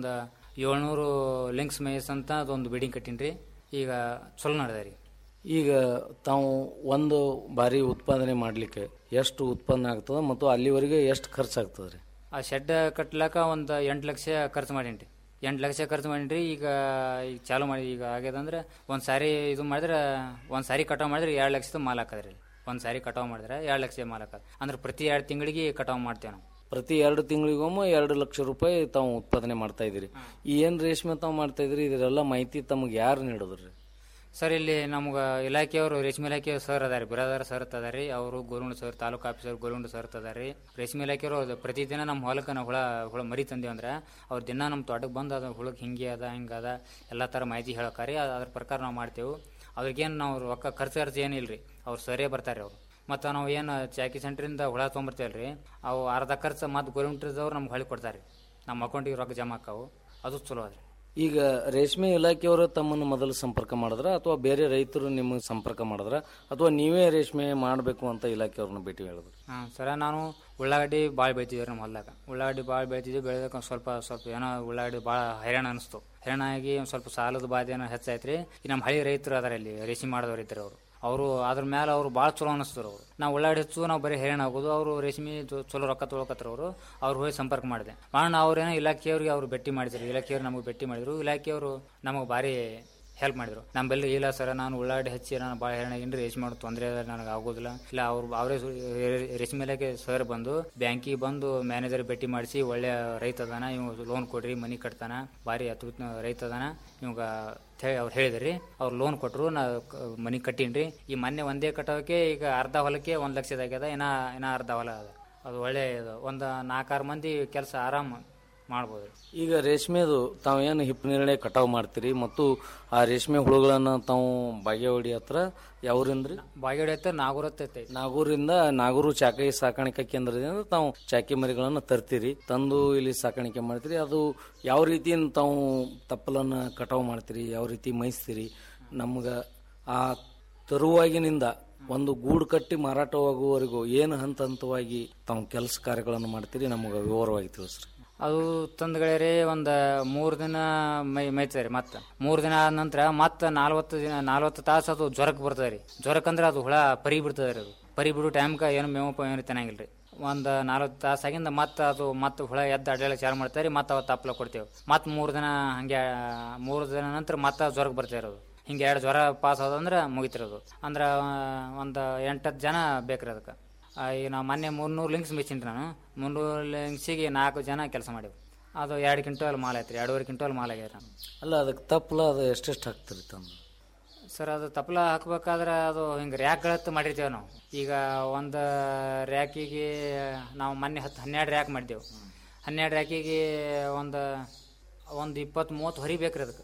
Speaker 21: ಏಳ್ನೂರು ಲಿಂಕ್ಸ್ ಮೇಸ್ ಅಂತ ಅದೊಂದು ಬಿಲ್ಡಿಂಗ್ ಕಟ್ಟೀನಿ ಈಗ ಚಲೋ ನಡೆದ ರೀ
Speaker 3: ಈಗ ತಾವು ಒಂದು ಬಾರಿ ಉತ್ಪಾದನೆ ಮಾಡಲಿಕ್ಕೆ ಎಷ್ಟು ಉತ್ಪನ್ನ ಆಗ್ತದೆ ಮತ್ತು ಅಲ್ಲಿವರೆಗೆ ಎಷ್ಟು ಖರ್ಚಾಗ್ತದೆ ರೀ
Speaker 21: ಆ ಶೆಡ್ ಕಟ್ಲಾಕ ಒಂದು ಎಂಟು ಲಕ್ಷ ಖರ್ಚು ಮಾಡೀನಿ ಎಂಟು ಲಕ್ಷ ಖರ್ಚು ಮಾಡೀನಿ ಈಗ ಈಗ ಚಾಲು ಮಾಡಿ ಈಗ ಆಗ್ಯದಂದ್ರೆ ಒಂದು ಸಾರಿ ಇದು ಮಾಡಿದ್ರೆ ಒಂದು ಸಾರಿ ಕಟಾವು ಮಾಡಿದ್ರೆ ಎರಡು ಲಕ್ಷದ ಮಾಲ್ ಹಾಕದ್ರಿ ಒಂದು ಸಾರಿ ಕಟಾವು ಮಾಡಿದ್ರೆ ಎರಡು ಲಕ್ಷ ಮಾಲ್ ಹಾಕದ್ ಅಂದ್ರೆ ಪ್ರತಿ ಎರಡು ತಿಂಗಳಿಗೆ ಕಟಾವು ಮಾಡ್ತೇವೆ ನಾವು
Speaker 3: ಪ್ರತಿ ಎರಡು ತಿಂಗಳಿಗೊಮ್ಮೆ ಎರಡು ಲಕ್ಷ ರೂಪಾಯಿ ತಾವು ಉತ್ಪಾದನೆ ಮಾಡ್ತಾ ಇದ್ದೀರಿ ಈ ಏನು ರೇಷ್ಮೆ ತಾವು ಮಾಡ್ತಾ ಇದ್ರಿ ಇದರೆಲ್ಲ ಮಾಹಿತಿ ತಮಗೆ ಯಾರು ನೀಡಿದ್ರಿ
Speaker 21: ಸರ್ ಇಲ್ಲಿ ನಮ್ಗೆ ಇಲಾಖೆಯವರು ರೇಷ್ಮೆ ಇಲಾಖೆ ಸರ್ ಅದಾರಿ ಬಿರಾದಾರ ಸರ್ ಅದಾರಿ ಅವರು ಗೋರುಂಡ ಸರ್ ತಾಲೂಕು ಆಫೀಸರ್ ಗೋರುಂಡ ಸರ್ ಅದಾರಿ ರೇಷ್ಮೆ ಇಲಾಖೆಯವರು ಅದು ಪ್ರತಿದಿನ ನಮ್ಮ ಹೊಲಕ್ಕೆ ನಾವು ಹುಳ ಹುಳ ಮರಿ ತಂದೇವು ಅಂದ್ರೆ ಅವ್ರು ದಿನ ನಮ್ಮ ತೋಟಕ್ಕೆ ಬಂದು ಅದು ಹುಳಕ್ಕೆ ಹಿಂಗೆ ಅದ ಹಿಂಗೆ ಅದ ಎಲ್ಲ ಥರ ಮಾಹಿತಿ ಹೇಳೋಕಾರಿ ಅದ್ರ ಪ್ರಕಾರ ನಾವು ಮಾಡ್ತೇವೆ ಅವ್ರಿಗೇನು ನಾವು ರೊಕ್ಕ ಖರ್ಚು ಖರ್ಚು ಏನಿಲ್ಲ ರೀ ಅವ್ರು ಸರೇ ಬರ್ತಾರೆ ಅವರು ಮತ್ತು ನಾವು ಏನು ಚಾಕಿ ಸೆಂಟ್ರಿಂದ ಹುಳ ತೊಗೊಂಬರ್ತೇವೆ ರೀ ಅವು ಅರ್ಧ ಖರ್ಚು ಮತ್ತು ಗೋರ್ಮೆಂಟ್ದವ್ರು ನಮ್ಗೆ ಹೊಳಿ ಕೊಡ್ತಾರೆ ನಮ್ಮ ಅಕೌಂಟಿಗೆ ರೊಕ್ಕ ಜಮಾ ಆಕಾವು ಅದು ಚಲೋ ಅದ್ರಿ
Speaker 3: ಈಗ ರೇಷ್ಮೆ ಇಲಾಖೆಯವರು ತಮ್ಮನ್ನು ಮೊದಲು ಸಂಪರ್ಕ ಮಾಡಿದ್ರ ಅಥವಾ ಬೇರೆ ರೈತರು ನಿಮಗೆ ಸಂಪರ್ಕ ಮಾಡಿದ್ರ ಅಥವಾ ನೀವೇ ರೇಷ್ಮೆ ಮಾಡಬೇಕು ಅಂತ ಇಲಾಖೆಯವ್ರನ್ನ ಭೇಟಿ ಹೇಳಿದ್ರು
Speaker 21: ಹಾಂ ಸರ ನಾನು ಉಳ್ಳಾಗಡ್ಡಿ ಭಾಳ ಬೆಳಿತಿದ್ವಿ ನಮ್ಮ ಹೊಲ್ದಾಗ ಉಳ್ಳಾಗಡ್ಡಿ ಭಾಳ ಬೆಳಿತಿದ್ವಿ ಬೆಳೆದಕ್ಕೆ ಒಂದು ಸ್ವಲ್ಪ ಸ್ವಲ್ಪ ಏನೋ ಉಳ್ಳಾಗಡ್ಡಿ ಭಾಳ ಹೈರಾಣ ಅನಿಸ್ತು ಹೈರಾಣ ಆಗಿ ಒಂದು ಸ್ವಲ್ಪ ಸಾಲದ ಬಾಧೆ ಏನೋ ಹೆಚ್ಚಾಯ್ತು ರೀ ಈ ನಮ್ಮ ಹಳ್ಳಿ ರೈತರು ಅದಾರ ಇಲ್ಲಿ ರೇಷ್ಮೆ ಮಾಡಿದವ್ರು ಇದ್ದಾರೆ ಅವರು ಅವರು ಅದ್ರ ಮೇಲೆ ಅವರು ಭಾಳ ಚಲೋ ಅನಿಸ್ತರು ಅವರು ನಾವು ಉಳ್ಳಾಗಡ್ಡಿ ಹೆಚ್ಚು ನಾವು ಬರೀ ಹೈರಾಣ ಆಗೋದು ಅವರು ರೇಷ್ಮೆ ಚೊ- ಚಲೋ ರೊಕ್ಕ ತೊಗೊಳಕತ್ರ ಅವರು ಅವ್ರು ಹೋಗಿ ಸಂಪರ್ಕ ಮಾಡಿದೆ ಮಾಡೋಣ ಅವ್ರೇನೋ ಇಲಾಖೆಯವ್ರಿಗೆ ಅವ್ರು ಭೇಟಿ ಮಾಡಿದ್ರು ಇಲಾಖೆಯವ್ರು ನಮಗೆ ಭೇಟಿ ಮಾಡಿದ್ರು ಇಲಾಖೆಯವರು ನಮಗೆ ಭಾರಿ ಹೆಲ್ಪ್ ಮಾಡಿದ್ರು ನಮ್ಮಲ್ಲಿ ಇಲ್ಲ ಸರ್ ನಾನು ಉಳ್ಳಾಗಡ್ಡಿ ಹಚ್ಚಿ ನಾನು ಭಾಳ ಹೈರಾಣ ಏನ್ರಿ ರೇಷ್ಮೆ ಮಾಡೋದು ತೊಂದರೆ ಅದ ನನಗೆ ಆಗೋದಿಲ್ಲ ಇಲ್ಲ ಅವ್ರು ಅವರೇ ರೇಷ್ಮೆ ಇಲಾಖೆ ಸರ್ ಬಂದು ಬ್ಯಾಂಕಿಗೆ ಬಂದು ಮ್ಯಾನೇಜರ್ ಭೇಟಿ ಮಾಡಿಸಿ ಒಳ್ಳೆ ರೈತ ಅದಾನ ಇವ್ ಲೋನ್ ಕೊಡ್ರಿ ಮನಿ ಕಟ್ತಾನ ಭಾರಿ ಅತ್ಯುತ್ತ ರೈತ ಅದಾನ ಇವಾಗ ಹೇಳಿ ಅವ್ರು ಹೇಳಿದ್ರಿ ಅವ್ರು ಲೋನ್ ಕೊಟ್ಟರು ನಾ ಕ- ಮನಿ ಕಟ್ಟೀನಿ ಈ ಮೊನ್ನೆ ಒಂದೇ ಕಟ್ಟೋಕೆ ಈಗ ಅರ್ಧ ಹೊಲಕ್ಕೆ ಒಂದು ಲಕ್ಷದಾಗ್ಯದ ಇನ್ನ ಇನ್ನ ಅರ್ಧ ಹೊಲ ಅದ ಅದು ಒಳ್ಳೆ ಇದು ಒಂದು ನಾಲ್ಕಾರು ಮಂದಿ ಕೆಲಸ ಆರಾಮ್ ಮಾಡ್ಬೋದು
Speaker 3: ಈಗ ರೇಷ್ಮೆದು ತಾವು ಏನು ಹಿಪ್ಪನೇರಳೆ ಕಟಾವು ಮಾಡ್ತೀರಿ ಮತ್ತು ಆ ರೇಷ್ಮೆ ಹುಳುಗಳನ್ನ ತಾವು ಬಾಗೇವಾಡಿ ಹತ್ರ ಯಾವ್ರಿಂದ್ರಿ
Speaker 21: ಬಾಗೇವಾಡಿ ಹತ್ರ ನಾಗೂರ್ ಹತ್ತೈತೆ
Speaker 3: ನಾಗೂರಿಂದ ನಾಗೂರು ಚಾಕಿ ಸಾಕಾಣಿಕಾ ಕೇಂದ್ರದಿಂದ ತಾವು ಚಾಕಿ ಮರಿಗಳನ್ನ ತರ್ತೀರಿ ತಂದು ಇಲ್ಲಿ ಸಾಕಾಣಿಕೆ ಮಾಡ್ತೀರಿ ಅದು ಯಾವ ರೀತಿ ತಾವು ತಪ್ಪಲನ್ನ ಕಟಾವು ಮಾಡ್ತೀರಿ ಯಾವ ರೀತಿ ಮೇಯಿಸ್ತೀರಿ ನಮ್ಗೆ ಆ ತರುವಾಗಿನಿಂದ ಒಂದು ಗೂಡು ಕಟ್ಟಿ ಮಾರಾಟವಾಗುವವರೆಗೂ ಏನು ಹಂತ ಹಂತವಾಗಿ ತಾವು ಕೆಲಸ ಕಾರ್ಯಗಳನ್ನು ಮಾಡ್ತೀರಿ ನಮಗೆ ವಿವರವಾಗಿ ತಿಳಿಸ್ರಿ
Speaker 21: ಅದು ತಂದ್ಗಳೇ ಒಂದು ಮೂರು ದಿನ ಮೈ ಮೇಯ್ತಾರೆ ಮತ್ತೆ ಮೂರು ದಿನ ಆದ ನಂತರ ಮತ್ತೆ ನಾಲ್ವತ್ತು ದಿನ ನಾಲ್ವತ್ತು ತಾಸು ಅದು ಜ್ವರಕ್ಕೆ ಬರ್ತದೆ ರೀ ಜ್ವರಕ್ಕೆ ಅಂದ್ರೆ ಅದು ಹುಳ ಪರಿ ಬಿಡ್ತದೆ ರೀ ಅದು ಪರಿ ಬಿಡೋ ಟೈಮ್ಗೆ ಏನು ಮೇವಪ್ಪ ಏನು ತಿನ್ನಂಗಿಲ್ಲ ರೀ ಒಂದು ನಲ್ವತ್ತು ತಾಸು ಆಗಿಂದ ಮತ್ತೆ ಅದು ಮತ್ತೆ ಹುಳ ಎದ್ದು ಅಡ್ಡಾಡಕ್ಕೆ ಚಾಲು ಮಾಡ್ತಾರೆ ಮತ್ತೆ ಅವತ್ತು ತಪ್ಪಲ ಕೊಡ್ತೇವೆ ಮತ್ತೆ ಮೂರು ದಿನ ಹಂಗೆ ಮೂರು ದಿನ ನಂತರ ಮತ್ತೆ ಜ್ವರಕ್ಕೆ ಬರ್ತಾರೆ ಅದು ಹಿಂಗೆ ಎರಡು ಜ್ವರ ಪಾಸ್ ಆದಂದ್ರೆ ಮುಗಿತಿರೋದು ಅಂದ್ರೆ ಒಂದು ಎಂಟತ್ತು ಜನ ಬೇಕ್ರಿ ಅದಕ್ಕೆ ಆ, ಈಗ ನಾವು ಮೊನ್ನೆ ಮೂರ್ನೂರು ಲಿಂಕ್ಸ್ ಮೆಚ್ಚಿನಿ ನಾನು ಮುನ್ನೂರು ಲಿಂಕ್ಸಿಗೆ ನಾಲ್ಕು ಜನ ಕೆಲಸ ಮಾಡಿವಿ ಅದು ಎರಡು ಕ್ವಿಂಟಲ್ ಮಾಲ್ ಐತ್ರಿ ಎರಡೂವರೆ ಕ್ವಿಂಟಲ್ ಮಾಲ್ ಆಗ್ಯದ ನಾನು
Speaker 3: ಅಲ್ಲ ಅದಕ್ಕೆ ತಪ್ಪಲ ಅದು ಎಷ್ಟೆಷ್ಟು ಹಾಕ್ತೀರಿ ತಂದು
Speaker 21: ಸರ್ ಅದು ತಪ್ಪಲ ಹಾಕ್ಬೇಕಾದ್ರೆ ಅದು ಹಿಂಗೆ ರ್ಯಾಕ್ಗಳತ್ತು ಮಾಡಿರ್ತೇವೆ ನಾವು ಈಗ ಒಂದು ರ್ಯಾಕಿಗೆ ನಾವು ಮೊನ್ನೆ ಹತ್ತು ಹನ್ನೆರಡು ರ್ಯಾಕ್ ಮಾಡಿದೆವು ಹನ್ನೆರಡು ರ್ಯಾಕಿಗೆ ಒಂದು ಒಂದು ಇಪ್ಪತ್ತು ಮೂವತ್ತು ಹೊರಿ ಬೇಕ್ರಿ ಅದಕ್ಕೆ